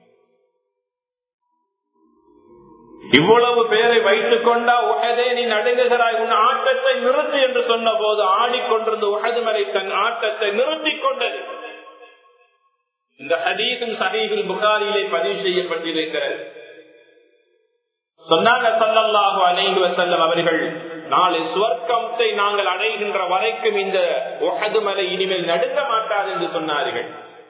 இவ்வளவு பேரை வைத்துக் கொண்டா உகதே நீ நடுங்குகிறாய் உன் ஆட்டத்தை நிறுத்து என்று சொன்ன போது ஆடிக்கொண்டிருந்த உகது மலை தன் ஆட்டத்தை நிறுத்திக் கொண்டது இந்த ஹதீதும் சஹீஹுல் புகாரியிலே பதிவு செய்யப்பட்டிருக்கிறது சொன்னாங்க சல்லல்லாஹு அலைஹி வஸல்லம் அவர்கள் நாளை சுவர்க்கத்தை நாங்கள் அடைகின்ற வரைக்கும் இந்த உஹது மலை இனிமேல் நடுங்க மாட்டாது என்று சொன்னார்கள்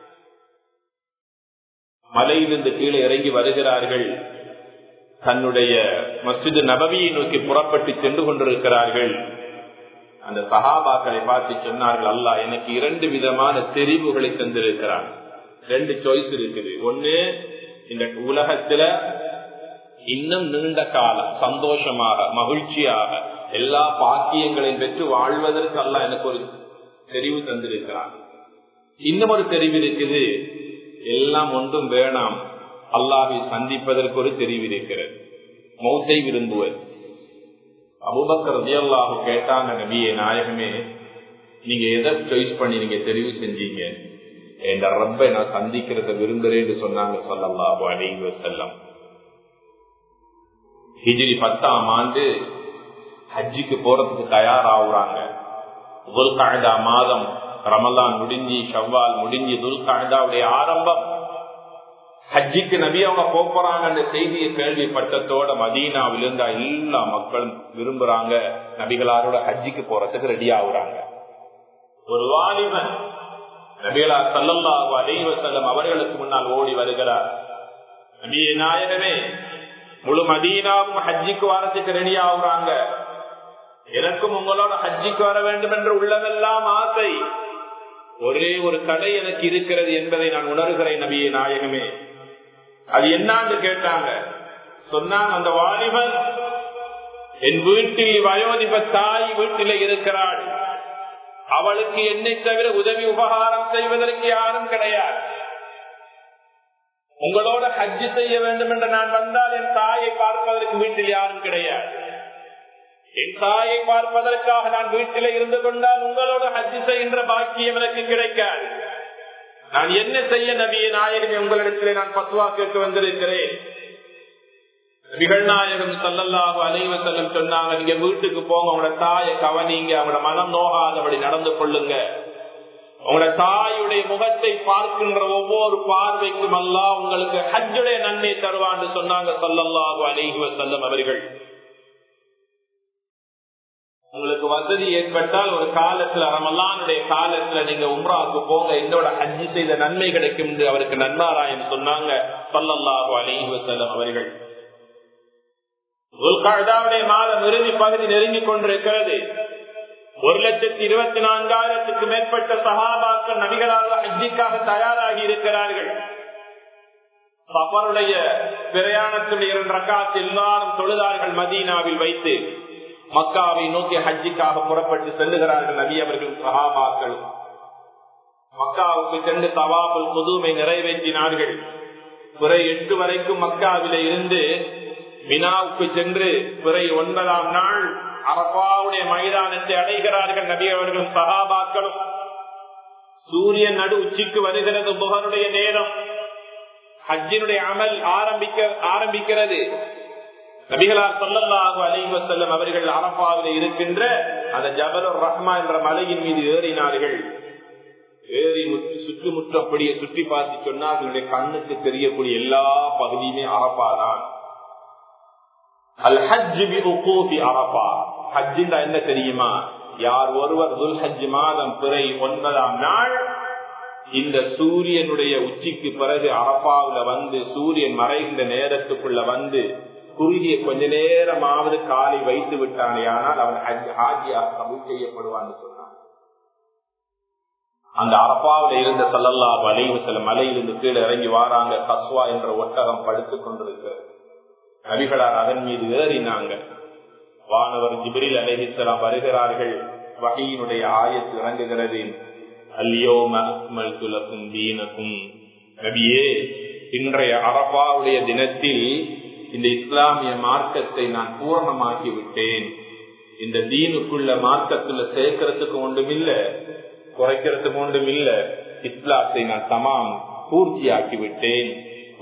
மலையிலிருந்து கீழே இறங்கி வருகிறார்கள் தன்னுடைய மஸ்ஜிது நபவியை நோக்கி புறப்பட்டு சென்று கொண்டிருக்கிறார்கள் அந்த சஹாபாக்களை பார்த்து சொன்னார்கள் அல்லா எனக்கு இரண்டு விதமான தெரிவுகளை தந்திருக்கிறான் ரெண்டு சாய்ஸ் இருக்குது ஒண்ணு இந்த உலகத்துல இன்னும் நீண்ட காலம் சந்தோஷமாக மகிழ்ச்சியாக எல்லா பாக்கியங்களையும் பெற்று வாழ்வதற்கு அல்ல எனக்கு ஒரு தெரிவு தந்திருக்கிறான் இன்னும் ஒரு தெரிவு இருக்குது எல்லாம் ஒன்றும் வேணாம் அல்லாவை சந்திப்பதற்கு ஒரு தெரிவு இருக்கிறது மௌத்தை விரும்புவர் அபுபக்கர் ரதியல்லாஹு கேட்டாங்க நபியே நாயகமே நீங்க எதை சாய்ஸ் பண்ணி நீங்க தெரிவு செஞ்சீங்க என்ற ரப்பை நான் சந்திக்கிறத விரும்புறேன்னு சொன்னாங்க சொல்லல்லாஹு அலைஹி செல்லம் ஹிஜிரி பத்தாம் ஆண்டு ஹஜ்ஜிக்கு போறதுக்கு தயாராகுறாங்க துல்காய்தா மாதம் ரமலான் முடிஞ்சு ஷவ்வால் முடிஞ்சு துல்காய்தாவுடைய ஆரம்பம் ஹஜ்ஜிக்கு நபி அவங்க போறாங்க அந்த செய்தியை கேள்விப்பட்டத்தோட மதீனாவில இருந்தா எல்லா மக்களும் விரும்புறாங்க நபிகளாரோட ஹஜ்ஜிக்கு போறதுக்கு ரெடி ஆகுறாங்க ஒரு வாலிபன் நபிகளா சல்லல்லாஹு அலைவ செல்லம் அவர்களுக்கு முன்னால் ஓடி வருகிறார் நபிய நாயகமே முழு மதீனாவும் ஹஜ்ஜிக்கு வரத்துக்கு ரெடி ஆகுறாங்க எனக்கும் உங்களோட ஹஜ்ஜிக்கு வர வேண்டும் என்று உள்ளதெல்லாம் ஆசை ஒரே ஒரு தடை எனக்கு இருக்கிறது என்பதை நான் உணர்கிறேன் நபிய நாயகமே அது என்னான்னு கேட்டாங்க சொன்னாங்க அந்த வாலிபன் என் வீட்டில் வயோதிப தாய் வீட்டில இருக்கிறாள் அவளுக்கு என்னை தவிர உதவி உபகாரம் செய்வதற்கு யாரும் கிடையாது உங்களோட ஹஜ்ஜு செய்ய வேண்டும் என்று நான் வந்தால் என் தாயை பார்ப்பதற்கு வீட்டில் யாரும் கிடையாது என் தாயை பார்ப்பதற்காக நான் வீட்டில் இருந்து கொண்டால் உங்களோட ஹஜ்ஜு செய்கின்ற பாக்கியம் எனக்கு கிடைக்காது நான் என்ன செய்ய நபிய நாயகமே உங்களிடத்திலே நான் பத்துவா கேட்டு வந்திருக்கிறேன் நிகழ்நாயகம் சல்லல்லாஹு அலைவ செல்லம் சொன்னாங்க நீங்க வீட்டுக்கு போங்க உங்களோட தாயை கவனிங்க அவங்களோட மனம் நோகாதபடி நடந்து கொள்ளுங்க உங்களோட தாயுடைய முகத்தை பார்க்கின்ற ஒவ்வொரு பார்வைக்கும் அல்லா உங்களுக்கு ஹஜ்ஜுடைய நன்மை தருவான்னு சொன்னாங்க சல்லல்லாஹு அலைஹி வசல்லம் அவர்கள் உங்களுக்கு வசதி ஏற்பட்டால் ஒரு காலத்துல ரமலானுடைய காலத்துல நீங்க உம்ராவுக்கு போங்க என்னோட ஹஜ்ஜி செய்த நன்மை கிடைக்கும் என்று அவருக்கு நன்மாராயம் சொன்னாங்க சல்லல்லாஹு அலைஹி வசல்லம் அவர்கள் உல்காதாவுடைய மாதம் இறுதி பகுதி நெருங்கிக் கொண்டிருக்கிறது ஒரு லட்சத்தி இருபத்தி நான்காயிரத்துக்கு மேற்பட்ட சகாபாக்கள் நபிகளாக ஹஜ்ஜிக்காக தயாராகி இருக்கிறார்கள் சபருடைய பிரயாணத்துடைய இரண்டு ரக்காத்து எல்லாரும் தொழுதார்கள் மதீனாவில் வைத்து மக்காவை நோக்கி ஹஜ்ஜிக்காக புறப்பட்டு செல்லுகிறார்கள் நபி அவர்கள் சஹாபாக்கள் மக்காவுக்கு சென்று தவாபுல் புதுமை நிறைவேற்றினார்கள் பிறை எட்டு வரைக்கும் மக்காவில இருந்து மினாவுக்கு சென்று பிறை ஒன்பதாம் நாள் அரபாவுடைய மைதானத்தை அடைகிறார்கள் நபி அவர்கள் சகாபாக்களும் சூரியன் நடு உச்சிக்கு வருகிறது புகருடைய நேரம் ஹஜ்ஜினுடைய அமல் ஆரம்பிக்க ஆரம்பிக்கிறது நபிகளார் சொல்லல்லாஹு அலைவ செல்லம் அவர்கள் அரபாவில் இருக்கின்ற அந்த ஜபலுர் ரஹ்மா என்ற மலையின் மீது ஏறினார்கள் ஏறி சுற்றுமுற்றம் அப்படியே சுற்றி பார்த்து சொன்னா அவர்களுடைய கண்ணுக்கு தெரியக்கூடிய எல்லா பகுதியுமே அரப்பாதான் அல் ஹஜ் அரபா ஹஜ்ஜின் என்ன தெரியுமா யார் ஒருவர் துல் ஹஜ் மாதம் பிறை ஒன்பதாம் நாள் இந்த சூரியனுடைய உச்சிக்கு பிறகு அரப்பாவுல வந்து சூரியன் மறைகின்ற நேரத்துக்குள்ள வந்து குறுகிய கொஞ்ச நேரமாவது காலை வைத்து விட்டானே ஆனால் அவன் ஹாஜியாக கபூல் செய்யப்படுவான்னு சொன்னான் அந்த அரப்பாவில இருந்த சல்லல்லா வலைவு சில மலையிலிருந்து கீழே இறங்கி வாராங்க கஸ்வா என்ற ஒட்டகம் படுத்துக் கொண்டிருக்கிறது நபிகளார் அதன் மீது ஏறினாங்க வானவர் ஜிபிரில் அலஹிஸ்லாம் வருகிறார்கள் வகையினுடைய ஆயத்து இறங்குகிறது அல்லியோம அக்மல் துலக்கும் தீனக்கும் நபியே இன்றைய அரபாவுடைய தினத்தில் இந்த இஸ்லாமிய மார்க்கத்தை நான் பூர்ணமாக்கி விட்டேன் இந்த தீனுக்குள்ள மார்க்கத்துல சேர்க்கறதுக்கு ஒன்றும் இல்ல குறைக்கிறதுக்கு ஒன்றும் இல்ல இஸ்லாத்தை நான் தமாம் பூர்த்தியாக்கி விட்டேன்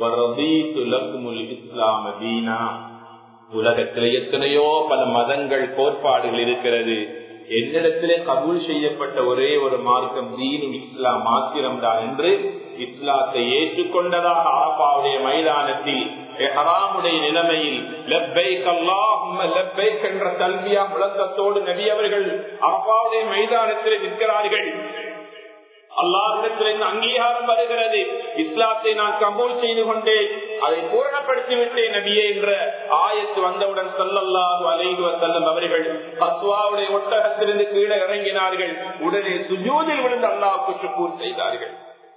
இஸ்லாம தீனா உலகத்தில் எத்தனையோ பல மதங்கள் கோட்பாடுகள் இருக்கிறது என்னிடத்திலே கபூல் செய்யப்பட்ட ஒரே ஒரு மார்க்கம் தீனும் இஸ்லாம் மாத்திரம்தான் என்று இஸ்லாத்தை ஏற்றுக்கொண்டதாக ஆப்பாவுடைய மைதானத்தில் ஹராமுடைய நிலைமையில் லெப்பைக் அல்லாஹும் லெப்பைக் என்ற கல்வியா முழக்கத்தோடு நபி அவர்கள் அப்பாவுடைய மைதானத்தில் நிற்கிறார்கள் அல்லாஹிடத்திலிருந்து அங்கீகாரம் வருகிறது இஸ்லாத்தை நான் கபூல் செய்து கொண்டேன் அதை பூரணப்படுத்தி விட்டேன் நபியே என்ற ஆயத்து வந்தவுடன் சொல்லல்லாது அலைகுவ செல்லும் அவர்கள் பத்வாவுடைய ஒட்டகத்திலிருந்து கீழே இறங்கினார்கள் உடனே சுஜூதில் விழுந்து அல்லாவுக்கு சுக்கூர் செய்தார்கள்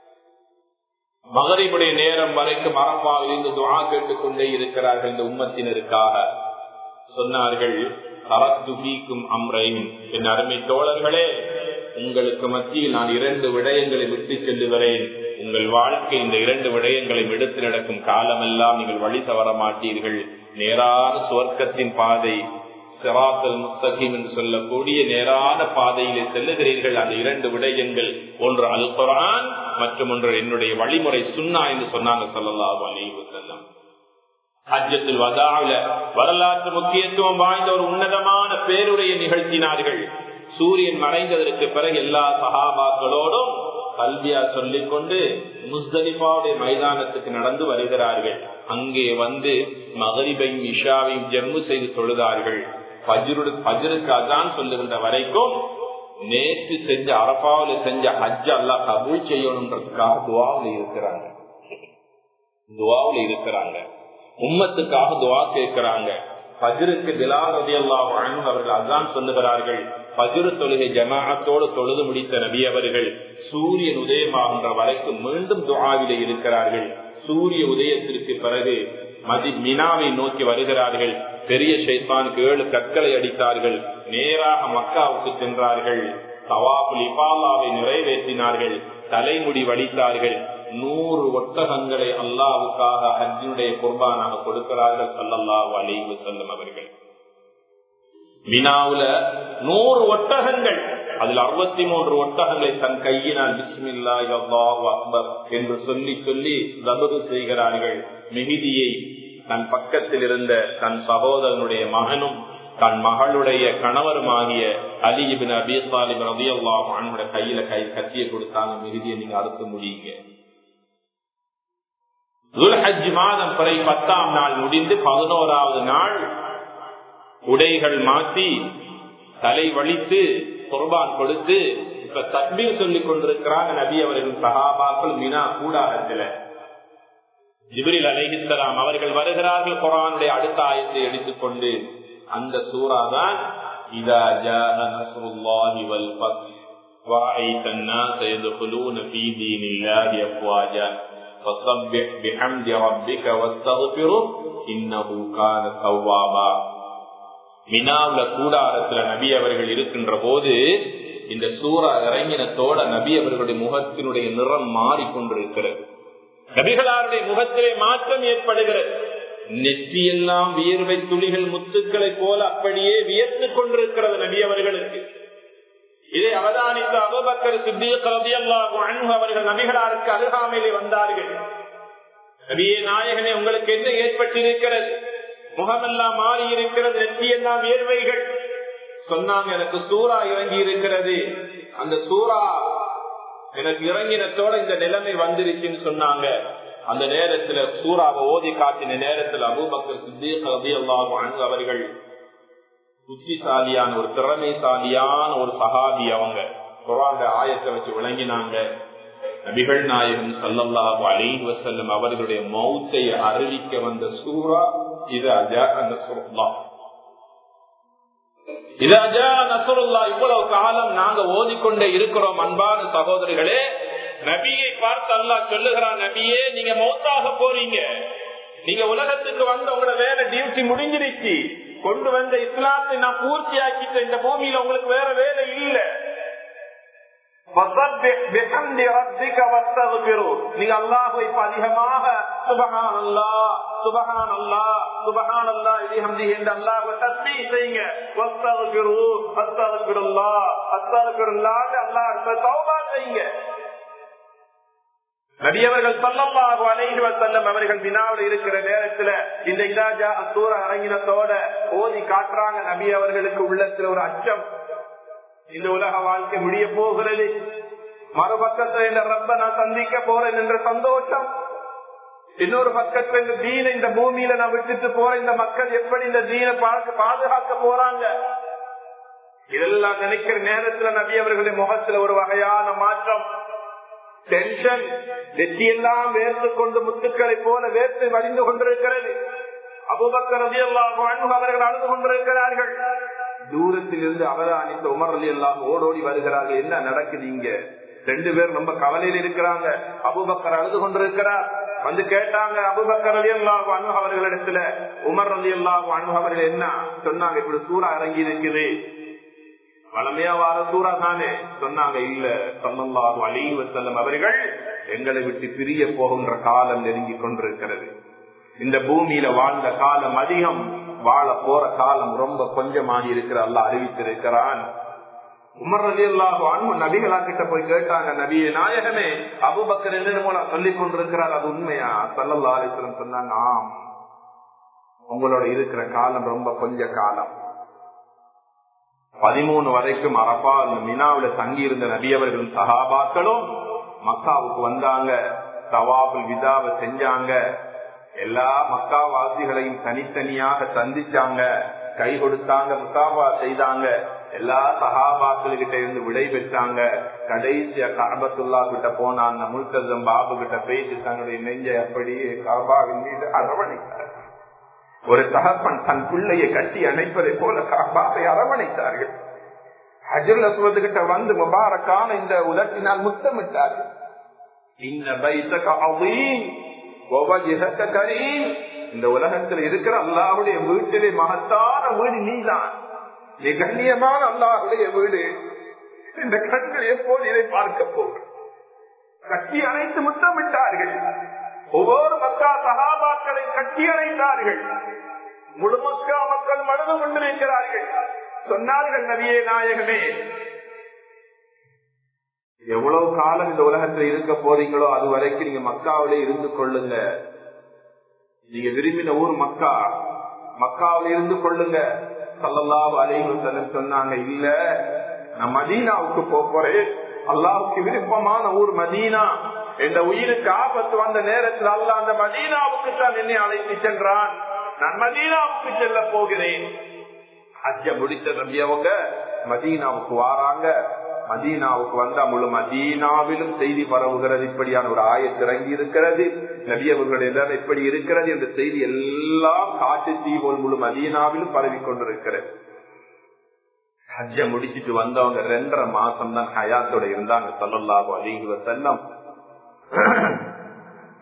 மகரிபுடைய நேரம் வரைக்கும் அரப்பாவில் இருந்து துவா கேட்டுக் கொண்டே இருக்கிறார்கள் இந்த உம்மத்தினருக்காக சொன்னார்கள் தரத்துபீக்கும் அம்ரையும் என் அருமை தோழர்களே உங்களுக்கு மத்தியில் நான் இரண்டு விடயங்களை விட்டு செல்லுகிறேன் உங்கள் வாழ்க்கை இந்த இரண்டு விடயங்களை எடுத்து நடக்கும் காலமெல்லாம் நீங்கள் வழி தவற மாட்டீர்கள் நேரான சுவர்க்கத்தின் பாதை சிராத்தல் முஸ்தகிம் என்று சொல்லக்கூடிய நேரான பாதையிலே செல்லுகிறீர்கள் அந்த இரண்டு விடயங்கள் ஒன்று அல் குரான் மற்றும் ஒன்று என்னுடைய வழிமுறை சுண்ணா என்று சொன்னாங்க சொல்லலாம் அலைவு செல்லம் ஹஜ்ஜத்தில் வதாவில வரலாற்று முக்கியத்துவம் வாய்ந்த ஒரு உன்னதமான பேருரையை நிகழ்த்தினார்கள் சூரியன் மறைந்ததற்கு பிறகு எல்லா சகாபாக்களோடும் கல்வியா சொல்லிக் கொண்டு முஸ்தலிஃபாவுடைய மைதானத்துக்கு நடந்து வருகிறார்கள் அங்கே வந்து மகரிபையும் இஷாவையும் ஜம்மு செய்து தொழுதார்கள் பஜருக்கு அதான் சொல்லுகின்ற வரைக்கும் நேற்று செஞ்ச அரபாவில செஞ்ச ஹஜ் அல்லா கபூல் செய்யணுன்றதுக்காக துவாவில் இருக்கிறாங்க துவாவில் இருக்கிறாங்க உம்மத்துக்காக துவா கேட்கிறாங்க பஜருக்கு பிலால் ரதி அல்லாஹ் அவர்கள் அதான் சொல்லுகிறார்கள் பஜுரு தொழுகை ஜமாஅத்தோடு தொழுது முடித்த நபி அவர்கள் சூரியன் உதயமாகின்ற வரைக்கும் மீண்டும் துவாவிலே இருக்கிறார்கள் சூரிய உதயத்திற்கு பிறகு மதி மினாவை நோக்கி வருகிறார்கள் பெரிய ஷைத்தானுக்கு ஏழு கற்களை அடித்தார்கள் நேராக மக்காவுக்கு சென்றார்கள் சவாபுல் இபாலாவை நிறைவேற்றினார்கள் தலைமுடி வடித்தார்கள் நூறு ஒட்டகங்களை அல்லாவுக்காக ஹஜ்ஜினுடைய குர்பானாக கொடுக்கிறார்கள் சல்லல்லாஹு அலைவு செல்லும் அவர்கள் மினாவுல நூறு ஒட்டகங்கள் அதில் அறுபத்தி மூன்று ஒட்டகங்களை தன் கையினால் பிஸ்மில்லா அக்பர் என்று சொல்லி சொல்லி தபது செய்கிறார்கள் மிகுதியை தன் பக்கத்தில் இருந்த தன் சகோதரனுடைய மகனும் தன் மகளுடைய கணவருமாகிய அலிபின் அபிசாலிபின் ரபியல்லாஹ் அவனுடைய கையில கை கத்திய கொடுத்தாங்க மிகுதியை நீங்க அறுக்க முடியுங்க துல்ஹஜ் மாதம் பிறை பத்தாம் நாள் முடிந்து பதினோராவது நாள் உடைகள் மாற்றி தலை வலித்து குர்பான் கொடுத்து இப்ப தக்பீர் சொல்லிக் கொண்டிருக்கிறாங்க நபி அவர்கள் சகாபாக்கள் மினா கூடாரத்தில் ஜிபிரில் அலைஹிஸ்லாம் அவர்கள் வருகிறார்கள் குரானுடைய அடுத்த ஆயத்தை எடுத்துக்கொண்டு அந்த சூறா தான் இதா ஜாஅ நஸ்ருல்லாஹி வல் ஃபத் وَرَأَيْتَ النَّاسَ يَدْخُلُونَ فِي دِينِ اللَّهِ أَفْوَاجًا فَصَبِّحْ بِحَمْدِ رَبِّكَ وَاسْتَغْفِرْهُ إِنَّهُ كَانَ تَوَّابًا மினாவுல கூடாரத்துல நபி அவர்கள் இருக்கின்ற போது இந்த சூறா இறங்கினத்தோட நபி அவர்களுடைய முகத்தினுடைய நிறம் மாறிக்கொண்டிருக்கிறது நபிகளாருடைய முகத்திலே மாற்றம் ஏற்படுகிறது நெற்றியெல்லாம் வியர்வை துளிகள் முத்துக்களை போல அப்படியே வியர்த்து கொண்டிருக்கிறது நபி அவர்களுக்கு இதை அவதானித்த அபுபக்கர் சித்தியல்லாஹு அன்பு அவர்கள் நபிகளாருக்கு அருகாமையிலே வந்தார்கள் நபியே நாயகனே உங்களுக்கு என்ன ஏற்பட்டிருக்கிறது முகமெல்லாம் மாறி இருக்கிறது நெற்றியெல்லாம் வியர்வைகள் சொன்னாங்க எனக்கு சூறா இறங்கி இருக்கிறது அந்த சூறா எனக்கு இறங்கினத்தோட இந்த நிலைமை வந்துருச்சுன்னு சொன்னாங்க அந்த நேரத்துல சூறாவை ஓதி காட்டின நேரத்தில் அபுபக்கர் சித்தீக் ரபியல்லாஹு அன்பு அவர்கள் புத்திசாலியான ஒரு திறமைசாலியான ஒரு சகாபி அவங்க குரான் ஆயத்தை வச்சு விளங்கினாங்க நபிகள் நாயகம் சல்லல்லாஹு அலைஹி வசல்லம் அவர்களுடைய மௌத்தை அறிவிக்க வந்த சூரா இது அஜா நசுருல்லா இது அஜா நசுருல்லா இவ்வளவு காலம் நாங்க ஓதிக்கொண்டே இருக்கிறோம் அன்பான சகோதரிகளே நபியை பார்த்து அல்லா சொல்லுகிறான் நபியே நீங்க மௌத்தாக போறீங்க நீங்க உலகத்துக்கு வந்த உங்களோட வேலை டியூட்டி முடிஞ்சிருச்சு கொண்டு வந்த இஸ்லாத்தை நான் பூர்த்தி ஆக்கிட்ட இந்த பூமியில உங்களுக்கு வேற வேலை இல்ல நீங்க அல்லாஹை அதிகமாக சுபகான் அல்லா சுபகான் அல்லா சுபகான் அல்லா இது என்று அல்லாஹை தஸ்மி செய்யுங்க அஸ்தகுருல்லா அஸ்தகுருல்லான்னு அல்லாஹ் தௌபா செய்யுங்க நபியவர்கள் சொல்லமாக அலைஹி வசல்லம் அவர்கள் வினாவில் இருக்கிற நேரத்துல இந்த இதாஜா அசூர அரங்கினத்தோட ஓதி காட்டுறாங்க நபி அவர்களுக்கு உள்ளத்துல ஒரு அச்சம் இந்த உலக வாழ்க்கை முடிய போகிறது மறுபக்கத்துல இந்த ரப்ப நான் சந்திக்க போறேன் என்ற சந்தோஷம் இன்னொரு பக்கத்துல இந்த தீன இந்த பூமியில நான் விட்டுட்டு போறேன் இந்த மக்கள் எப்படி இந்த தீன பாதுகாக்க போறாங்க இதெல்லாம் நினைக்கிற நேரத்துல நபி அவர்களுடைய முகத்துல ஒரு வகையான மாற்றம் டென்ஷன் நெற்றியெல்லாம் வேர்த்து கொண்டு முத்துக்களை போல வேர்த்து வடிந்து கொண்டிருக்கிறது அபுபக்கர் ரதி அல்லாஹ் அவர்கள் அழுது கொண்டிருக்கிறார்கள் தூரத்தில் இருந்து அவதானித்த உமர் அலி எல்லாம் ஓடோடி வருகிறார்கள் என்ன நடக்குது இங்க ரெண்டு பேரும் ரொம்ப கவலையில் இருக்கிறாங்க அபுபக்கர் அழுது கொண்டிருக்கிறார் வந்து கேட்டாங்க அபுபக்கர் அலி அல்லாஹ் அனு அவர்களிடத்துல உமர் அலி அல்லாஹ் அனு அவர்கள் என்ன சொன்னாங்க இப்படி சூறா இறங்கி இருக்குது வளமையா வார சூறா தானே சொன்னாங்க இல்ல சல்லல்லாஹு அலைஹி வஸல்லம் அவர்கள் எங்களை விட்டு பிரிய போகின்ற காலம் நெருங்கி கொண்டிருக்கிறது இந்த பூமியில வாழ்ந்த காலம் அதிகம் வாழ போற காலம் ரொம்ப கொஞ்சமாகி இருக்கிற அல்ல அறிவித்திருக்கிறான் உமர் ரதி அல்லாஹு அன்பு நபிகளா கிட்ட போய் கேட்டாங்க நபிய நாயகமே அபுபக்கர் என்ன மூலம் சொல்லிக் கொண்டிருக்கிறார் அது உண்மையா சல்லல்லா அலிஸ்லம் சொன்னாங்க ஆம் உங்களோட இருக்கிற காலம் ரொம்ப கொஞ்ச காலம் பதிமூணு வரைக்கும் அரப்பா மினாவில தங்கி இருந்த நபியவர்களும் சகாபாக்களும் மக்காவுக்கு வந்தாங்க தவாபுல் விதாவை செஞ்சாங்க எல்லா மக்காவாசிகளையும் தனித்தனியாக சந்திச்சாங்க கை கொடுத்தாங்க முசாபா செய்தாங்க எல்லா சகாபாக்கள் இருந்து விடை பெற்றாங்க கடைசியா கரபத்துல்லா கிட்ட போனாங்க முல்கசம் பாபு கிட்ட பேசி தன்னுடைய நெஞ்சை அப்படியே காபாவின் மீது அரவணைத்தார் ஒரு தகப்பன் தன் பிள்ளையை கட்டி அணைப்பதை போல காபாவை அரவணைத்தார்கள் ஹஜர் அசுவது கிட்ட வந்து முபாரக்கான இந்த உதட்டினால் முத்தமிட்டார்கள் இந்த இந்த உலகத்தில் இருக்கிற அல்லாஹுடைய வீட்டிலே மகத்தான வீடு நீதான் நீ கண்ணியமான அல்லாஹுடைய வீடு இந்த கண்கள் எப்போது இதை பார்க்க போகும் கட்டி அணைத்து முத்தமிட்டார்கள் ஒவ்வொரு மக்கா சகாபாக்களை கட்டி அணைத்தார்கள் முழு மக்கா மக்கள் மனது கொண்டிருக்கிறார்கள் சொன்னார்கள் நபியே நாயகமே எவ்வளவு காலம் இந்த உலகத்தில் இருக்க போறீங்களோ அது வரைக்கும் நீங்க மக்காவிலே இருந்து கொள்ளுங்க நீங்க விரும்பின ஊர் மக்கா மக்காவில இருந்து கொள்ளுங்க சல்லல்லாஹு அலைஹி வஸல்லம் சொன்னாங்க இல்ல நான் மதீனாவுக்கு போறேன் அல்லாவுக்கு விருப்பமான ஊர் மதீனா என்ற உயிருக்கு ஆபத்து வந்த நேரத்தில் அல்ல அந்த மதீனாவுக்கு தான் என்னை அழைத்து சென்றான் நான் மதீனாவுக்கு செல்ல போகிறேன் ஹஜ்ஜ முடிச்ச நம்பியவங்க மதீனாவுக்கு வாராங்க மதீனாவுக்கு வந்தா முழு மதீனாவிலும் செய்தி பரவுகிறது இப்படியான ஒரு ஆயத்து இறங்கி இருக்கிறது நபியவர்களுடைய நிலைமை இப்படி இருக்கிறது என்ற செய்தி எல்லாம் காட்டு தீவோல் முழு மதீனாவிலும் பரவி கொண்டிருக்கிறது ஹஜ்ஜ முடிச்சிட்டு வந்தவங்க ரெண்டரை மாசம் தான் ஹயாத்தோட இருந்தாங்க சொல்லலாகோ அலிஹி வசல்லம்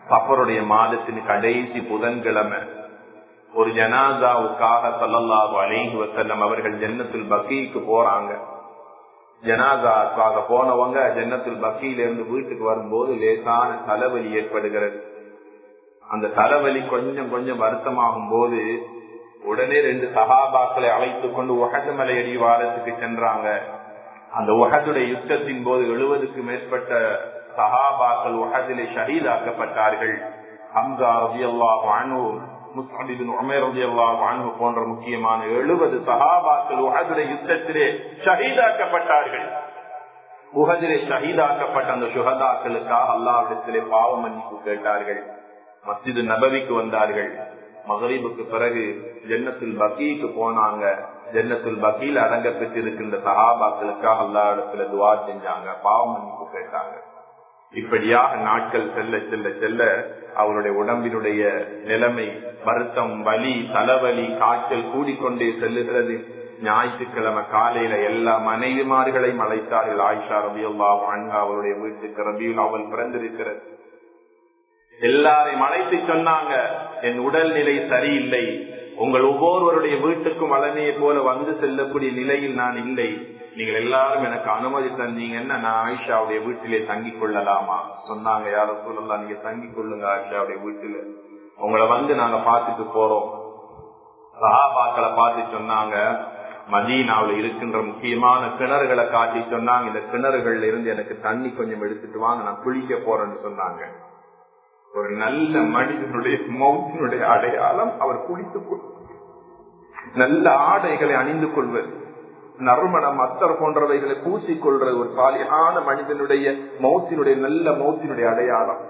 சஃபருடைய மாதத்தின் கடைசி புதன்கிழமை ஒரு ஜனாசாவுக்காக சல்லல்லாஹு அலைஹி வசல்லம் அவர்கள் ஜன்னத்துல் பக்கீக்கு போறாங்க ஜனாசாவுக்காக போனவங்க ஜன்னத்துல் பக்கியில இருந்து வீட்டுக்கு வரும்போது லேசான தலைவலி ஏற்படுகிறது அந்த தலைவலி கொஞ்சம் கொஞ்சம் வருத்தமாகும் போது உடனே ரெண்டு சகாபாக்களை அழைத்துக் கொண்டு உகது மலையடி வாரத்துக்கு சென்றாங்க அந்த உகதுடைய யுத்தத்தின் போது எழுபதுக்கு மேற்பட்ட சகாபாக்கள் உகதிலே ஷஹீதாக்கப்பட்டார்கள் ஹம்சா ரபி அல்லாஹ் அனு முஸ்லிபின் உமேர் ரபி அல்லாஹ் அனு போன்ற முக்கியமான எழுபது சகாபாக்கள் உகதுடைய யுத்தத்திலே ஷஹீதாக்கப்பட்டார்கள் உகதிலே ஷஹீதாக்கப்பட்ட அந்த சுகதாக்களுக்காக அல்லாவிடத்திலே பாவ மன்னிப்பு கேட்டார்கள் மஸ்ஜிது நபவிக்கு வந்தார்கள் மகரீபுக்கு பிறகு ஜன்னத்துல் பக்கீக்கு போனாங்க ஜன்னத்துல் பக்கீல் அடங்க பெற்றிருக்கின்ற சகாபாக்களுக்காக அல்லா இடத்துல துவா செஞ்சாங்க பாவ மன்னிப்பு கேட்டாங்க இப்படியாக நாட்கள் செல்ல செல்ல செல்ல அவருடைய உடம்பினுடைய நிலைமை வருத்தம் வலி தலைவலி காய்ச்சல் கூடிக்கொண்டே செல்லுகிறது ஞாயிற்றுக்கிழமை காலையில எல்லா மனைவிமார்களையும் அழைத்தார்கள் ஆயிஷா ரபி அல்லா அவருடைய வீட்டுக்கு ரபியில் அவள் பிறந்திருக்கிறது எல்லாரையும் அழைத்து சொன்னாங்க என் உடல்நிலை சரியில்லை உங்கள் ஒவ்வொருவருடைய வீட்டுக்கும் வளமையை போல வந்து செல்லக்கூடிய நிலையில் நான் இல்லை நீங்கள் எல்லாரும் எனக்கு அனுமதி தந்தீங்கன்னா நான் ஆயிஷாவுடைய வீட்டிலே தங்கிக் கொள்ளலாமா சொன்னாங்க யாரும் சொல்லலாம் நீங்க தங்கிக் கொள்ளுங்க ஆயிஷாவுடைய வீட்டுல உங்களை வந்து நாங்க பாத்துட்டு போறோம் சகாபாக்களை பார்த்து சொன்னாங்க மதீனாவில் இருக்கின்ற முக்கியமான கிணறுகளை காட்டி சொன்னாங்க இந்த கிணறுகள்ல இருந்து எனக்கு தண்ணி கொஞ்சம் எடுத்துட்டு வாங்க நான் குளிக்க போறேன்னு சொன்னாங்க ஒரு நல்ல மனிதனுடைய மௌத்தினுடைய அடையாளம் அவர் குளித்துக் கொள்வது நல்ல ஆடைகளை அணிந்து கொள்வது நறுமணம் அத்தர் போன்றவைகளை பூசிக்கொள்றது ஒரு சாலியான மனிதனுடைய மௌத்தினுடைய நல்ல மௌத்தினுடைய அடையாளம்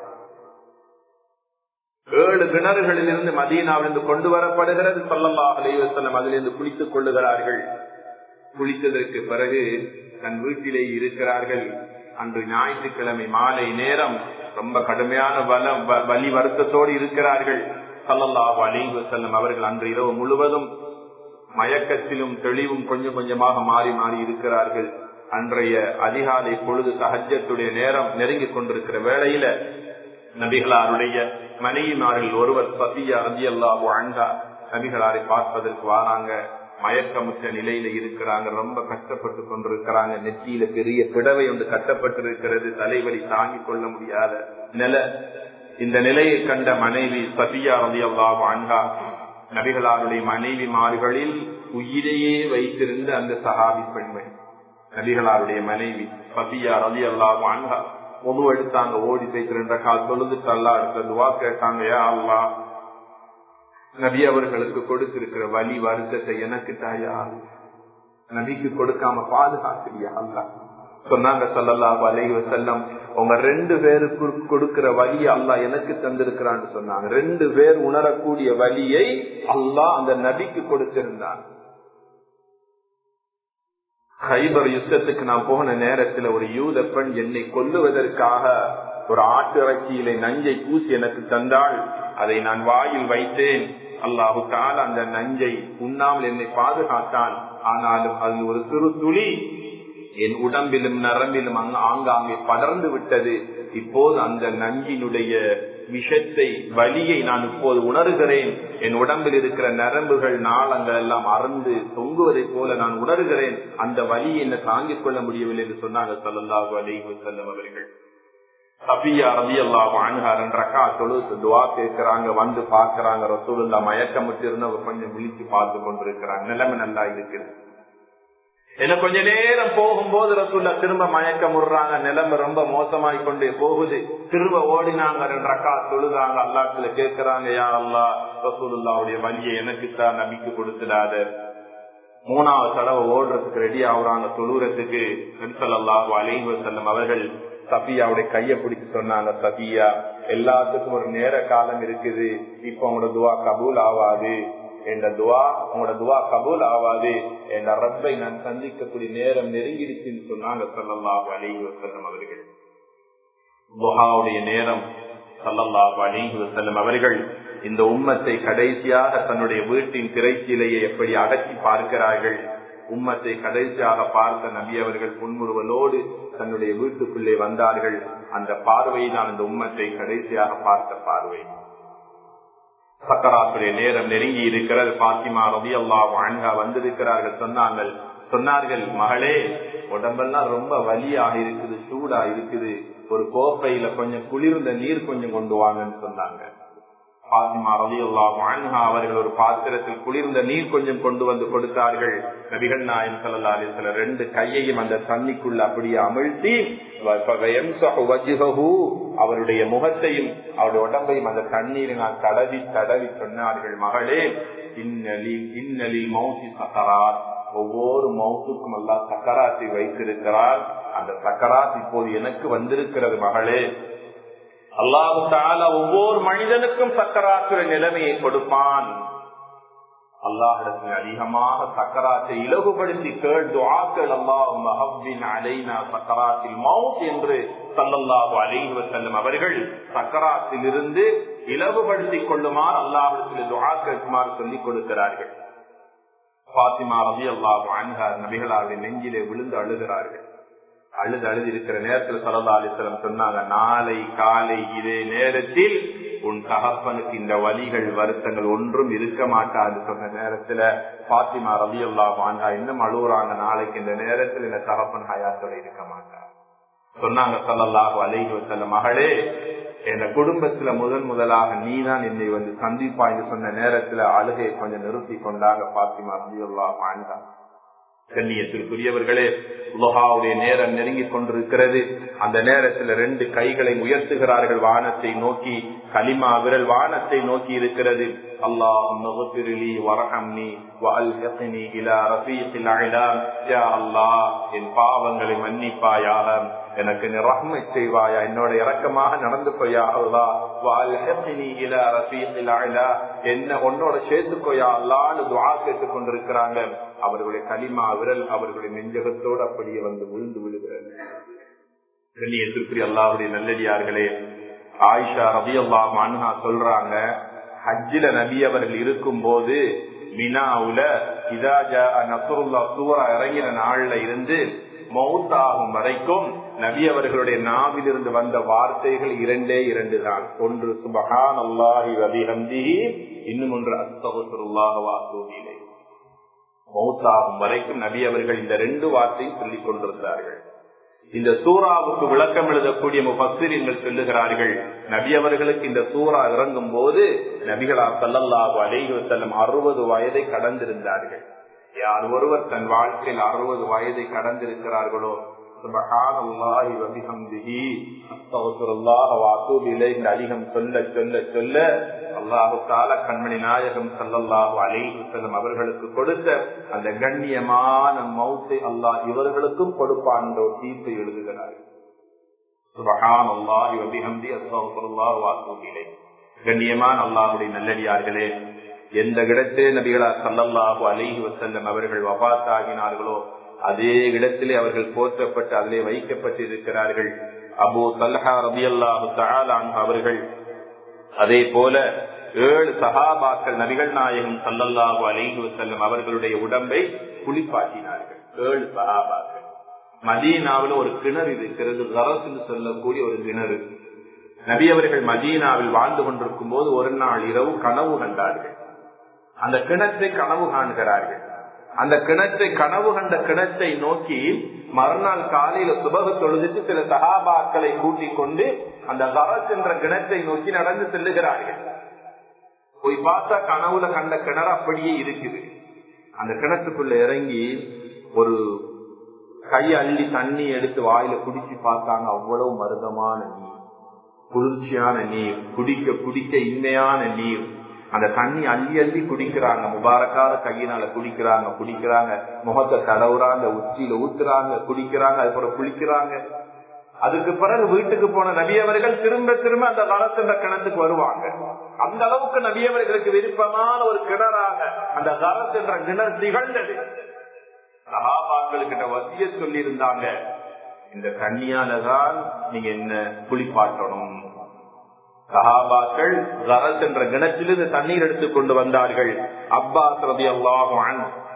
ஏழு கிணறுகளில் இருந்து மதீனாவிலிருந்து கொண்டு வரப்படுகிறது சொல்லல்லா அலைவசல்லம் அதிலிருந்து குளித்துக் கொள்ளுகிறார்கள் குளித்ததற்கு பிறகு தன் வீட்டிலே இருக்கிறார்கள் அன்று ஞாயிற்றுக்கிழமை மாலை நேரம் ரொம்ப கடுமையான வலம் வலி வருத்தத்தோடு இருக்கிறார்கள் சல்லல்லாஹு அலிவு செல்லம் அவர்கள் அன்று இரவு முழுவதும் மயக்கத்திலும் தெளிவும் கொஞ்சம் கொஞ்சமாக மாறி மாறி இருக்கிறார்கள் அன்றைய அதிகாலை பொழுது சஹஜத்துடைய நேரம் நெருங்கி கொண்டிருக்கிற வேளையில நபிகளாருடைய மனைவிமாரில் ஒருவர் சத்தியா ரதி அல்லாஹு அண்டா நபிகளாரை பார்ப்பதற்கு வாராங்க மயக்கமுற்ற நிலையில இருக்கிறாங்க ரொம்ப கஷ்டப்பட்டு கொண்டிருக்கிறாங்க நெற்றியில பெரிய பிடவை ஒன்று கட்டப்பட்டு இருக்கிறது தலைவலி தாங்கிக் கொள்ள முடியாத நில இந்த நிலையை கண்ட மனைவி சபியா ரதி அல்லாஹு அன்ஹா நபிகளாருடைய மனைவிமார்களில் உயிரையே வைத்திருந்த அந்த சஹாபி பெண்மணி நபிகளாருடைய மனைவி சபியா ரதி அல்லாஹு அன்ஹா பொது எடுத்தாங்க ஓடி போய் ரெண்ட கால் தொழுதுட்டு அல்லா எடுத்த துவா கேட்டாங்க ஏ அல்லா நபி அவர்களுக்கு கொடுத்திருக்கிற வலி வருத்தத்தை எனக்கு தாயா நபிக்கு கொடுக்காம பாதுகாக்கிறியா அல்லா சொன்னாங்க சொல்லலாம் அலைஹி வசல்லம் உங்க ரெண்டு பேருக்கு கொடுக்கிற வலியை அல்லா எனக்கு தந்திருக்கிறான்னு சொன்னாங்க ரெண்டு பேர் உணரக்கூடிய வலியை அல்லாஹ் அந்த நபிக்கு கொடுத்திருந்தான் ஹைபர் யுத்தத்துக்கு நான் போன நேரத்துல ஒரு யூத பெண் என்னை கொல்லுவதற்காக ஒரு ஆட்டிறைச்சியிலே நஞ்சை பூசி எனக்கு தந்தால் அதை நான் வாயில் வைத்தேன் அல்லாஹு தால அந்த நஞ்சை உண்ணாமல் என்னை பாதுகாத்தான் ஆனாலும் அது ஒரு சிறு துளி என் உடம்பிலும் நரம்பிலும் அங்க ஆங்காங்கே படர்ந்து விட்டது இப்போது அந்த நஞ்சினுடைய விஷத்தை வலியை நான் இப்போது உணர்கிறேன் என் உடம்பில் இருக்கிற நரம்புகள் நாளங்கள் எல்லாம் அறந்து தொங்குவதை போல நான் உணர்கிறேன் அந்த வலியை என்ன தாங்கிக் கொள்ள முடியவில்லை என்று சொன்னாங்க சல்லாஹூ அலிஹு செல்லம் அவர்கள் சபியா ரவி அல்லாஹ் அணுகார் ரக்கா தொழுது துவா கேட்கிறாங்க வந்து பாக்குறாங்க ரசூலுல்லா மயக்கமிட்டு இருந்து கொஞ்சம் விழிச்சு பார்த்து கொண்டிருக்கிறாங்க நிலைமை நல்லா இருக்குது என்ன கொஞ்ச நேரம் போகும்போது ரசூல்லா திரும்ப மயக்கம் விடுறாங்க நிலைமை ரொம்ப மோசமாய் கொண்டே போகுது திரும்ப ஓடினாங்க ரெண்டு ரக்கா தொழுதாங்க அல்லாத்துல கேட்கிறாங்க யா அல்லா ரசூலுல்லாவுடைய வழியை எனக்குத்தான் நம்பிக்கை கொடுத்துடாத மூணாவது தடவை ஓடுறதுக்கு ரெடி ஆகுறாங்க தொழுறதுக்கு நபிசல்லாஹு அலிஹு செல்லம் அவர்கள் சபியாவுடைய கைய பிடிச்சு சொன்னாங்க சபியா எல்லாத்துக்கும் ஒரு நேர காலம் இருக்குது இப்ப உங்களோட துவா கபூல் ஆவாது என்ற துவா உங்களோட துவா கபூல் ஆவாது என்ற ரப்பை நான் சந்திக்கக்கூடிய நேரம் நெருங்கிடுச்சுன்னு சொன்னாங்க சல்லல்லாஹு அலிஹி வசல்லம் அவர்கள் துஹாவுடைய நேரம் சல்லல்லாஹு அலிஹி வசல்லம் அவர்கள் இந்த உம்மத்தை கடைசியாக தன்னுடைய வீட்டின் திரைச்சீலையை எப்படி அகற்றி பார்க்கிறார்கள் உம்மத்தை கடைசியாக பார்த்த நபி அவர்கள் புன்முறுவலோடு தன்னுடைய வீட்டுக்குள்ளே வந்தார்கள் அந்த பார்வை தான் அந்த உம்மத்தை கடைசியாக பார்த்த பார்வை சக்கராத்துடைய நேரம் நெருங்கி இருக்கிறது பாத்திமா ரவி அல்லா அன்கா வந்திருக்கிறார்கள் சொன்னார்கள் சொன்னார்கள் மகளே உடம்பெல்லாம் ரொம்ப வலியாக இருக்குது சூடா இருக்குது ஒரு கோப்பையில கொஞ்சம் குளிர்ந்த நீர் கொஞ்சம் கொண்டு வாங்கன்னு சொன்னாங்க பாத்திமா ரவி அல்லா அன்ஹா அவர்கள் ஒரு பாத்திரத்தில் குளிர்ந்த நீர் கொஞ்சம் கொண்டு வந்து கொடுத்தார்கள் நபிகள் நாயம் சல்லா அலிஸ்ல ரெண்டு கையையும் அந்த தண்ணிக்குள்ள அப்படியே அமிழ்த்தி அவருடைய முகத்தையும் அவருடைய உடம்பையும் அந்த தண்ணீரை நான் தடவி தடவி சொன்னார்கள் மகளே இன்னலி இன்னலி மௌசி சக்கரார் ஒவ்வொரு மௌத்துக்கும் எல்லாம் சக்கராத்தை வைத்திருக்கிறார் அந்த சக்கராத் இப்போது எனக்கு வந்திருக்கிறது மகளே அல்லாஹு தால ஒவ்வொரு மனிதனுக்கும் சக்கராத்துற நிலைமையை கொடுப்பான் அல்லாஹிடத்தில் அதிகமாக சக்கராத்தை இலகுபடுத்தி கேள் துவாக்கள் அல்லாஹின் அலைனா சக்கராத்தில் மவுத் என்று சல்லல்லாஹு அலைஹி செல்லும் அவர்கள் சக்கராத்தில் இருந்து இலகுபடுத்திக் கொள்ளுமாறு அல்லாஹிடத்தில் துவா கேட்குமாறு சொல்லிக் கொடுக்கிறார்கள் பாத்திமா ரவி அல்லாஹு அன்ஹார் நபிகளாக நெஞ்சிலே விழுந்து அழுகிறார்கள் அழுது அழுது இருக்கிற நேரத்தில் சரதா அலிஸ்வரம் சொன்னாங்க நாளை காலை இதே நேரத்தில் உன் தகப்பனுக்கு இந்த வலிகள் வருத்தங்கள் ஒன்றும் இருக்க மாட்டாது சொன்ன நேரத்துல பாத்திமா ரவி அல்லா வாண்டா இன்னும் அழுகுறாங்க நாளைக்கு இந்த நேரத்தில் இந்த தகப்பன் ஹயாத்தோட இருக்க மாட்டார் சொன்னாங்க சல்லல்லாஹு அலைஹி வசல்ல மகளே என் குடும்பத்துல முதன் முதலாக நீதான் என்னை வந்து சந்திப்பா என்று சொன்ன நேரத்துல அழுகையை கொஞ்சம் நிறுத்தி கொண்டாங்க பாத்திமா ரவி அல்லா வாண்டா கண்ணியத்திற்குரியவர்களே உலகாவுடைய நேரம் நெருங்கிக் கொண்டிருக்கிறது அந்த நேரத்தில் ரெண்டு கைகளை உயர்த்துகிறார்கள் வானத்தை நோக்கி கலிமா விரல் வானத்தை நோக்கி இருக்கிறது என் பாவங்களை மன்னிப்பாயாக எனக்கு ரஹ்மை செய்வாயா என்னோட இறக்கமாக நடந்து கொய்யா அல்லா என்ன உன்னோட சேர்த்துக்கோயா அல்லான்னு துவா கேட்டுக் கொண்டிருக்கிறாங்க அவர்களுடைய களிமா விரல் அவர்களுடைய நெஞ்சகத்தோடு அப்படியே வந்து விழுந்து விழுகிறது கண்ணியத்திற்குரிய அல்லாவுடைய நல்லடியார்களே ஆயிஷா ரவி அல்லா அன்ஹா சொல்றாங்க ஹஜ்ஜில நபி அவர்கள் இருக்கும் போது மினாவுல இதாஜா நசருல்லா சூரா இறங்கின நாள்ல இருந்து மவுத்தாகும் வரைக்கும் நபி அவர்களுடைய நாவிலிருந்து வந்த வார்த்தைகள் இரண்டே இரண்டு தான் ஒன்று சுபஹான் அல்லாஹி அபிஹந்தி இன்னும் ஒன்று அஸ்தகுல்லாஹ வாசூதிலே மௌத்தாகும் வரைக்கும் நபி அவர்கள் இந்த ரெண்டு வார்த்தையும் சொல்லிக் கொண்டிருந்தார்கள் இந்த சூறாவுக்கு விளக்கம் எழுதக்கூடிய முபத்திரிகள் சொல்லுகிறார்கள் நபி அவர்களுக்கு இந்த சூறா இறங்கும் போது நபிகளா சல்லல்லாஹு அலைஹி வசல்லம் அறுபது வயதை கடந்திருந்தார்கள் யார் ஒருவர் தன் வாழ்க்கையில் அறுபது வயதை கடந்திருக்கிறார்களோ அதிகம் சொல்ல சொல்ல சொல்ல அல்லாஹு தால கண்மணி நாயகம் சல்லல்லாஹு அலைஹி செல்லம் அவர்களுக்கு கொடுத்த அந்த கண்ணியமான மௌத்தை அல்லாஹ் இவர்களுக்கும் கொடுப்பான் என்ற ஒரு தீர்ப்பை எழுதுகிறார் சுபஹான் அல்லாஹி வபிஹம்தி அஸ்தகுல்லாஹு வாசூபிலை கண்ணியமான அல்லாஹுடைய நல்லடியார்களே எந்த இடத்திலே நபிகளா சல்லல்லாஹு அலைஹி வசல்லம் அவர்கள் வபாத்தாகினார்களோ அதே இடத்திலே அவர்கள் போற்றப்பட்டு அதிலே வைக்கப்பட்டு இருக்கிறார்கள் அபு சல்ஹா ரபி அல்லாஹு அவர்கள் அதே போல ஏழு சகாபாக்கள் நபிகள் நாயகம் சல்லல்லாஹு அலைஹி வசல்லம் அவர்களுடைய உடம்பை குளிப்பாட்டினார்கள் ஏழு சகாபாக்கள் மதீனாவில் ஒரு கிணறு இருக்கிறது கரசுன்னு சொல்லக்கூடிய ஒரு கிணறு நபி அவர்கள் மதீனாவில் வாழ்ந்து கொண்டிருக்கும் போது ஒரு நாள் இரவு கனவு கண்டார்கள் அந்த கிணற்றை கனவு காண்கிறார்கள் அந்த கிணற்றை கனவு கண்ட கிணற்றை நோக்கி மறுநாள் காலையில சுபக தொழுதுட்டு சில சகாபாக்களை கூட்டிக் கொண்டு அந்த கரஸ் என்ற கிணற்றை நோக்கி நடந்து செல்லுகிறார்கள் போய் பார்த்தா கனவுல கண்ட கிணறு அப்படியே இருக்குது அந்த கிணத்துக்குள்ள இறங்கி ஒரு கை அள்ளி தண்ணி எடுத்து வாயில குடிச்சு பார்த்தாங்க அவ்வளவு மருதமான நீர் குளிர்ச்சியான நீர் குடிக்க குடிக்க இன்மையான நீர் அந்த தண்ணி அள்ளி அள்ளி குடிக்கிறாங்க முபாரக்காத கையினால குடிக்கிறாங்க குடிக்கிறாங்க முகத்தை தடவுறாங்க உச்சியில ஊத்துறாங்க குடிக்கிறாங்க அதுக்கப்புறம் குளிக்கிறாங்க அதுக்கு பிறகு வீட்டுக்கு போன நபியவர்கள் திரும்ப திரும்ப அந்த கலத்துன்ற கிணத்துக்கு வருவாங்க அந்த அளவுக்கு நபியவர்களுக்கு விருப்பமான ஒரு கிணறாக அந்த கலத்துன்ற கிணறு திகழ்ந்தது சகாபாக்களுக்கிட்ட வசிய சொல்லி இருந்தாங்க இந்த தண்ணியாலதான் நீங்க என்ன குளிப்பாட்டணும் சஹாபாக்கள் கரஸ் என்ற கிணற்றிலிருந்து தண்ணீர் எடுத்துக் கொண்டு வந்தார்கள் அப்பாஸ் ரதி அல்லாஹான்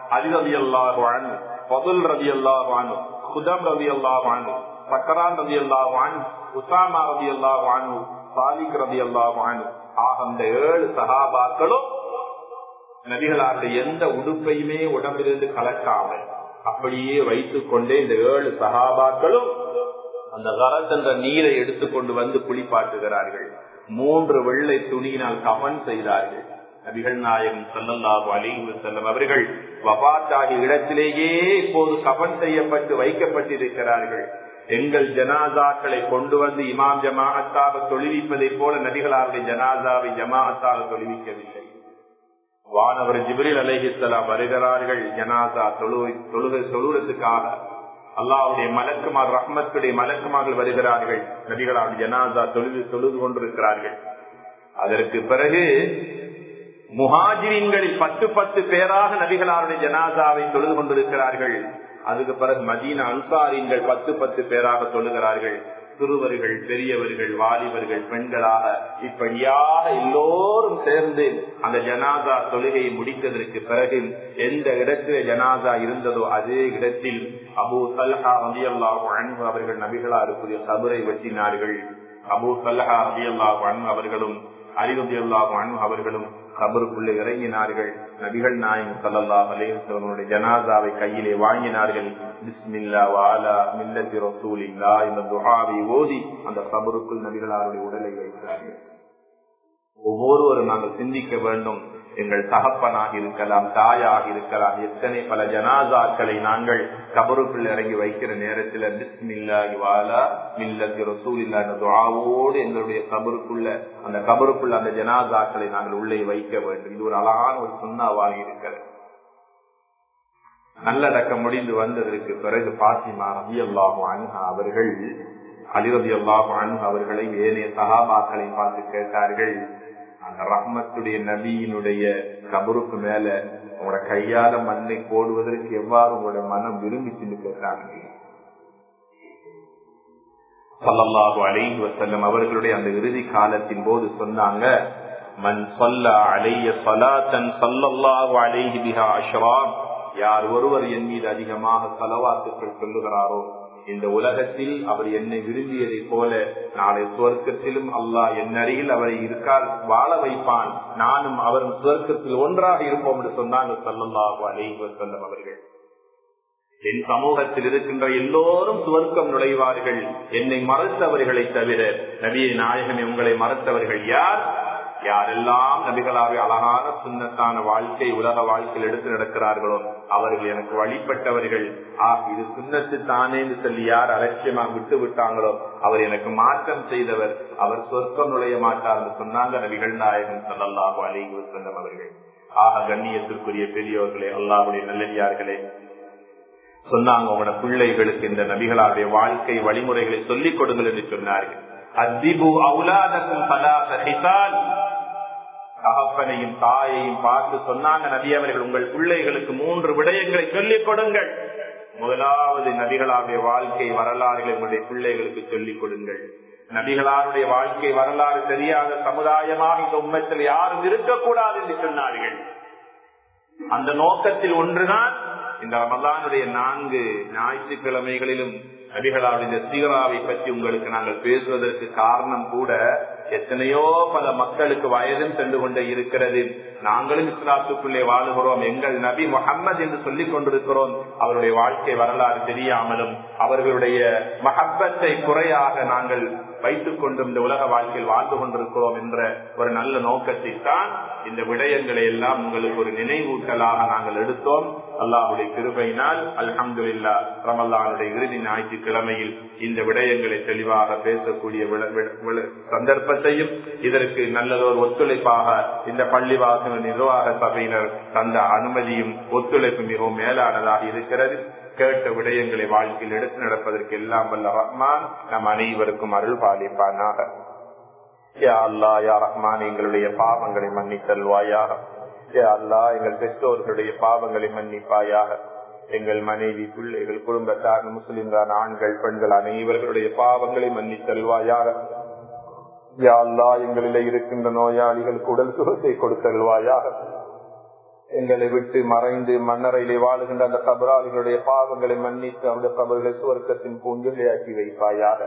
அலி ரவி அல்லாஹான் பதுல் ரவி அல்லாஹான் குதம் ரவி அல்லாஹான் சக்கரான் ரவி அல்லாஹான் உசாமா ரவி அல்லாஹான் சாலிக் ரவி அல்லாஹான் ஆக அந்த ஏழு சகாபாக்களும் நபிகளாருடைய எந்த உடுப்பையுமே உடம்பிலிருந்து கலக்காமல் அப்படியே வைத்துக் கொண்டே இந்த ஏழு சகாபாக்களும் அந்த கரஸ் என்ற நீரை எடுத்துக்கொண்டு வந்து குளிப்பாட்டுகிறார்கள் மூன்று வெள்ளை துணியினால் கவன் செய்தார்கள் நபிகள் நாயகம் சல்லல்லாஹு அலிஹு செல்லம் அவர்கள் வபாத்தாகிய இடத்திலேயே இப்போது கவன் செய்யப்பட்டு வைக்கப்பட்டிருக்கிறார்கள் எங்கள் ஜனாசாக்களை கொண்டு வந்து இமாம் ஜமாஅத்தாக தொழிலிப்பதை போல நபிகளாருடைய ஜனாசாவை ஜமாஅத்தாக தொழிலிக்கவில்லை வானவர் ஜிபிரில் அலைஹிஸ்லாம் வருகிறார்கள் ஜனாசா தொழுகை தொழுகை தொழுறதுக்காக அல்லாவுடைய மலக்குமார் ரஹ்மத்துடைய மலக்குமார்கள் வருகிறார்கள் நபிகளாருடைய ஜனாசா தொழுது தொழுது கொண்டிருக்கிறார்கள் அதற்கு பிறகு முஹாஜிரின்களில் பத்து பத்து பேராக நபிகளாருடைய ஜனாசாவை தொழுது கொண்டிருக்கிறார்கள் அதுக்கு பிறகு மதீன அன்சாரின்கள் பத்து பத்து பேராக தொழுகிறார்கள் சிறுவர்கள் பெரியவர்கள் வாலிபர்கள் பெண்களாக இப்படியாக எல்லோரும் சேர்ந்து அந்த ஜனாதா தொழுகையை முடித்ததற்கு பிறகு எந்த இடத்திலே ஜனாதா இருந்ததோ அதே இடத்தில் அபு சல்ஹா ரதியல்லாஹு அன்பு அவர்கள் நபிகளாருக்குரிய கபரை வெட்டினார்கள் அபு சல்ஹா ரதியல்லாஹு அன்பு அவர்களும் அலிரதியல்லாஹு அன்பு அவர்களும் கபருக்குள்ளே இறங்கினார்கள் நபிகள் நாயகம் சல்லல்லா அலேஸ்வரனுடைய ஜனாதாவை கையிலே வாங்கினார்கள் பிஸ்மில்லா வாலா மில்லத்தி ரசூலில்லா இந்த துஹாவை ஓதி அந்த கபருக்குள் நபிகளாருடைய உடலை வைத்தார்கள் ஒவ்வொருவரும் நாங்கள் சிந்திக்க வேண்டும் எங்கள் தகப்பனாக இருக்கலாம் தாயாக இருக்கலாம் எத்தனை பல ஜனாதாக்களை நாங்கள் கபருக்குள் இறங்கி வைக்கிற நேரத்தில் பிஸ்மில்லா வாலா மில்லத்தி ரசூலில்லா என்ற துவாவோடு எங்களுடைய கபருக்குள்ள அந்த கபருக்குள்ள அந்த ஜனாதாக்களை நாங்கள் உள்ளே வைக்க வேண்டும் இது ஒரு அழகான ஒரு சுண்ணாவாக இருக்கிறது நல்லடக்கம் முடிந்து வந்ததற்கு பிறகு பாத்திமா ரவி அல்லாஹு அன்ஹா அவர்கள் அலிரபி அல்லாஹு அன்ஹா அவர்களை ஏனைய சகாபாக்களை பார்த்து கேட்டார்கள் அந்த ரஹ்மத்துடைய நபியினுடைய கபருக்கு மேல உங்களோட கையால மண்ணை போடுவதற்கு எவ்வாறு உங்களோட மனம் விரும்பிச்சுன்னு கேட்டாங்க சல்லல்லாஹு அலைஹி வசல்லம் அவர்களுடைய அந்த இறுதி காலத்தின் போது சொன்னாங்க மன் சொல்ல அலைய சலாத்தன் சல்லல்லாஹு அலைஹி பிஹா அஷ்ராம் யார் ஒருவர் என் மீது அதிகமாக செலவாத்துக்கள் சொல்லுகிறாரோ இந்த உலகத்தில் அவர் என்னை விரும்பியதை போல நாளை சுவர்க்கத்திலும் அல்லாஹ் என் அருகில் அவரை இருக்கால் வாழ வைப்பான் நானும் அவரும் சுவர்க்கத்தில் ஒன்றாக இருப்போம் என்று சொன்னாங்க சல்லல்லாஹு அலைஹி வசல்லம் அவர்கள் என் சமூகத்தில் இருக்கின்ற எல்லோரும் சுவர்க்கம் நுழைவார்கள் என்னை மறுத்தவர்களை தவிர நபியை நாயகமே உங்களை மறுத்தவர்கள் யார் யாரெல்லாம் நபிகளாவே அழகான சுண்ணத்தான வாழ்க்கை உலக வாழ்க்கையில் எடுத்து நடக்கிறார்களோ அவர்கள் எனக்கு வழிபட்டவர்கள் ஆ இது சுண்ணத்து தானே என்று சொல்லி யார் அலட்சியமாக விட்டு விட்டாங்களோ அவர் எனக்கு மாற்றம் செய்தவர் அவர் சொர்க்கம் நுழைய மாட்டார் என்று சொன்னாங்க நபிகள் நாயகன் சல்லாஹு அலிஹு செல்லம் அவர்கள் ஆக கண்ணியத்திற்குரிய பெரியோர்களே அல்லாவுடைய நல்லடியார்களே சொன்னாங்க உங்களோட பிள்ளைகளுக்கு இந்த நபிகளாருடைய வாழ்க்கை வழிமுறைகளை சொல்லிக் கொடுங்கள் என்று சொன்னார்கள் அத்திபு அவுலாதக்கும் சலாசல் தகப்பனையும் தாயையும் பார்த்து சொன்னாங்க நபி அவர்கள் உங்கள் பிள்ளைகளுக்கு மூன்று விடயங்களை சொல்லிக் கொடுங்கள் முதலாவது நபிகளாருடைய வாழ்க்கை வரலாறுகளை உங்களுடைய பிள்ளைகளுக்கு சொல்லிக் கொடுங்கள் நபிகளாருடைய வாழ்க்கை வரலாறு தெரியாத சமுதாயமாக இந்த உண்மத்தில் யாரும் இருக்கக்கூடாது என்று சொன்னார்கள் அந்த நோக்கத்தில் ஒன்றுதான் இந்த ரமதானுடைய நான்கு ஞாயிற்றுக்கிழமைகளிலும் நபிகளாருடைய சீராவை பற்றி உங்களுக்கு நாங்கள் பேசுவதற்கு காரணம் கூட எத்தனையோ பல மக்களுக்கு வயதும் சென்று கொண்டே இருக்கிறது நாங்களும் இஸ்லாத்துக்குள்ளே வாழுகிறோம் எங்கள் நபி முகம்மது என்று சொல்லிக் கொண்டிருக்கிறோம் அவருடைய வாழ்க்கை வரலாறு தெரியாமலும் அவர்களுடைய மஹப்பத்தை குறையாக நாங்கள் வைத்துக் கொண்டும் இந்த உலக வாழ்க்கையில் வாழ்ந்து கொண்டிருக்கிறோம் என்ற ஒரு நல்ல நோக்கத்தை தான் இந்த விடயங்களை எல்லாம் உங்களுக்கு ஒரு நினைவூட்டலாக நாங்கள் எடுத்தோம் அல்லாஹுடைய கிருபையினால் அல்ஹம்து இல்லா ரமல்லானுடைய இறுதி ஞாயிற்றுக்கிழமையில் இந்த விடயங்களை தெளிவாக பேசக்கூடிய சந்தர்ப்பத்தையும் இதற்கு நல்லதொரு ஒத்துழைப்பாக இந்த பள்ளிவாச நிர்வாக சபையினர் தந்த அனுமதியும் ஒத்துழைப்பு மிகவும் மேலானதாக இருக்கிறது கேட்ட விடயங்களை வாழ்க்கையில் எடுத்து நடப்பதற்கு எல்லாம் வல்ல ரஹ்மான் நம் அனைவருக்கும் அருள் பாலிப்பானாக யா அல்லா யா ரஹ்மான் எங்களுடைய பாவங்களை மன்னித்தல்வாயாக யா அல்லா எங்கள் பெற்றோர்களுடைய பாவங்களை மன்னிப்பாயாக எங்கள் மனைவி பிள்ளைகள் குடும்பத்தார் முஸ்லிம்தான் ஆண்கள் பெண்கள் அனைவர்களுடைய பாவங்களை மன்னித்தல்வாயாக யா அல்லா எங்களிலே இருக்கின்ற நோயாளிகளுக்கு உடல் சுகத்தை கொடுத்தல்வாயாக எங்களை விட்டு மறைந்து மன்னரையிலே வாழுகின்ற அந்த கபராளிகளுடைய பாவங்களை மன்னித்து அந்த கபர்களை சுவர்க்கத்தின் பூஞ்சொலியாக்கி வைப்பாயாக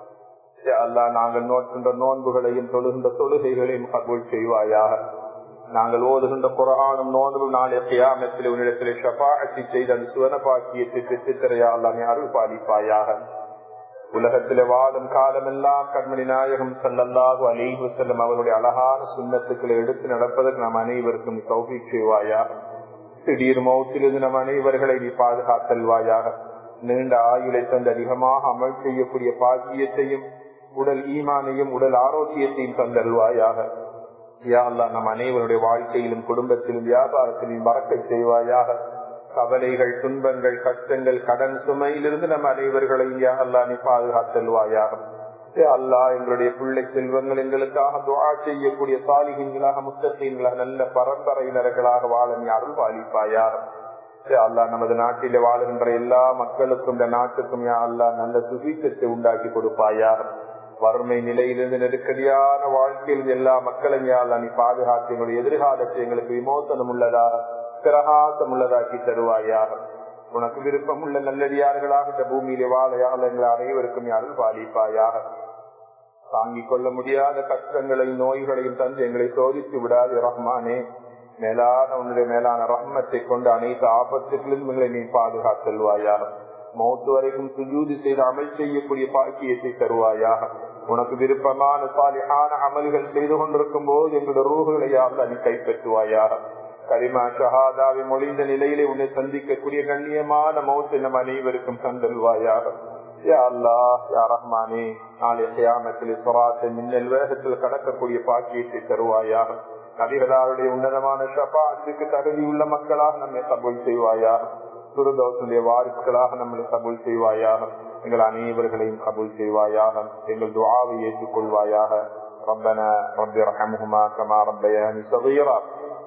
அல்லா நாங்கள் நோக்கின்ற நோன்புகளையும் தொழுகின்ற தொழுகைகளையும் கபூல் செய்வாயாக நாங்கள் ஓதுகின்ற புறானும் நோன்பும் நாளை கியாமத்தில் உன்னிடத்திலே ஷபாகத்தி செய்த அந்த சுவன பாக்கியத்தை பெற்றுத்தரையா அல்லாமே அருள் பாலிப்பாயாக உலகத்திலே வாழும் காலமெல்லாம் கண்மணி நாயகம் சல்லல்லாஹு அலிஹு செல்லம் அவருடைய அழகான சுண்ணத்துக்களை எடுத்து நடப்பதற்கு நம் அனைவருக்கும் கௌபி செய்வாயாக திடீர் மௌத்திலிருந்து நம் அனைவர்களை நீ பாதுகாத்தல்வாயாக நீண்ட ஆயுளை தந்து அதிகமாக அமல் செய்யக்கூடிய பாக்கியத்தையும் உடல் ஈமானையும் உடல் ஆரோக்கியத்தையும் தந்தல்வாயாக யா அல்லா நம் அனைவருடைய வாழ்க்கையிலும் குடும்பத்திலும் வியாபாரத்திலும் மறக்க செய்வாயாக கவலைகள் துன்பங்கள் கஷ்டங்கள் கடன் சுமையிலிருந்து நம் அனைவர்களையும் யா அல்லா நீ பாதுகாத்தல்வாயாக அல்லா எங்களுடைய பிள்ளை செல்வங்கள் எங்களுக்காக துவா செய்யக்கூடிய சாலிகங்களாக முத்தத்தீன்களாக நல்ல பரம்பரையினர்களாக வாழ நீ அருள் பாலிப்பாயாக அல்லா நமது நாட்டிலே வாழுகின்ற எல்லா மக்களுக்கும் இந்த நாட்டுக்கும் யா அல்லா நல்ல சுவீக்கத்தை உண்டாக்கி கொடுப்பாயாக வறுமை நிலையிலிருந்து நெருக்கடியான வாழ்க்கையில் எல்லா மக்களையும் யாழ்லா நீ பாதுகாத்து எங்களுடைய எதிர்காலத்தை எங்களுக்கு விமோசனம் உள்ளதாக பிரகாசம் உள்ளதாக்கி தருவாயாக உனக்கு விருப்பம் உள்ள நல்லடியார்களாக இந்த பூமியிலே வாழையாக எங்களை அனைவருக்கும் யாரும் பாதிப்பாயாக தாங்கிக் கொள்ள முடியாத கஷ்டங்களையும் நோய்களையும் தந்து எங்களை சோதித்து விடாது ரஹ்மானே மேலான உன்னுடைய மேலான ரஹ்மத்தை கொண்டு அனைத்து ஆபத்துகளிலும் எங்களை நீ பாதுகாத்தல்வாயாக மௌத்து வரைக்கும் சுஜூதி செய்து அமல் செய்யக்கூடிய பாக்கியத்தை தருவாயாக உனக்கு விருப்பமான சாலியான அமல்கள் செய்து கொண்டிருக்கும் போது எங்களுடைய ரூகுகளை யாரும் நீ கைப்பற்றுவாயாக கரிமா ஷஹாதாவை மொழிந்த நிலையிலே உன்னை சந்திக்கக்கூடிய கண்ணியமான மௌத்து நம் அனைவருக்கும் தந்தல்வாயாக யா அல்லா யா ரஹ்மானே நாளை கியாமத்தில் சுராத்தை மின்னல் வேகத்தில் கடக்கக்கூடிய பாக்கியத்தை தருவாயாக நபிகளாருடைய உன்னதமான ஷபாத்துக்கு தகுதியுள்ள மக்களாக நம்மை கபூல் செய்வாயாக சுரதோசனுடைய வாரிசுகளாக நம்மளை கபூல் செய்வாயாக எங்கள் அனைவர்களையும் கபூல் செய்வாயாக எங்கள் துவாவை ஏற்றுக்கொள்வாயாக ربنا رب ارحمهما كما ربياني صغيرا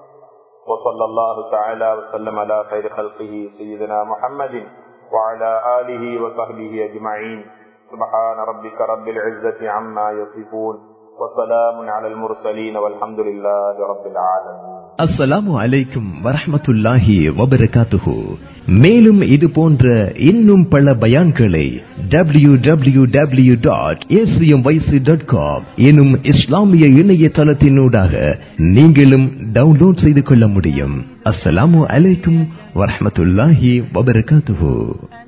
وصلى الله تعالى وسلم على خير خلقه سيدنا محمد وعلى آله وصحبه أجمعين سبحان ربك رب العزة عما يصفون وسلام على المرسلين والحمد لله رب العالمين அஸ்ஸலாமு அலைக்கும் வரஹமத்துல்லாஹி வபரகாத்துஹு மேலும் இது போன்ற இன்னும் பல பயான்களை W W W dot ACM YC dot com எனும் இஸ்லாமிய இணையதளத்தினூடாக நீங்களும் டவுன்லோட் செய்து கொள்ள முடியும் அஸ்ஸலாமு அலைக்கும் வரஹமத்துல்லாஹி வபரகாத்துஹு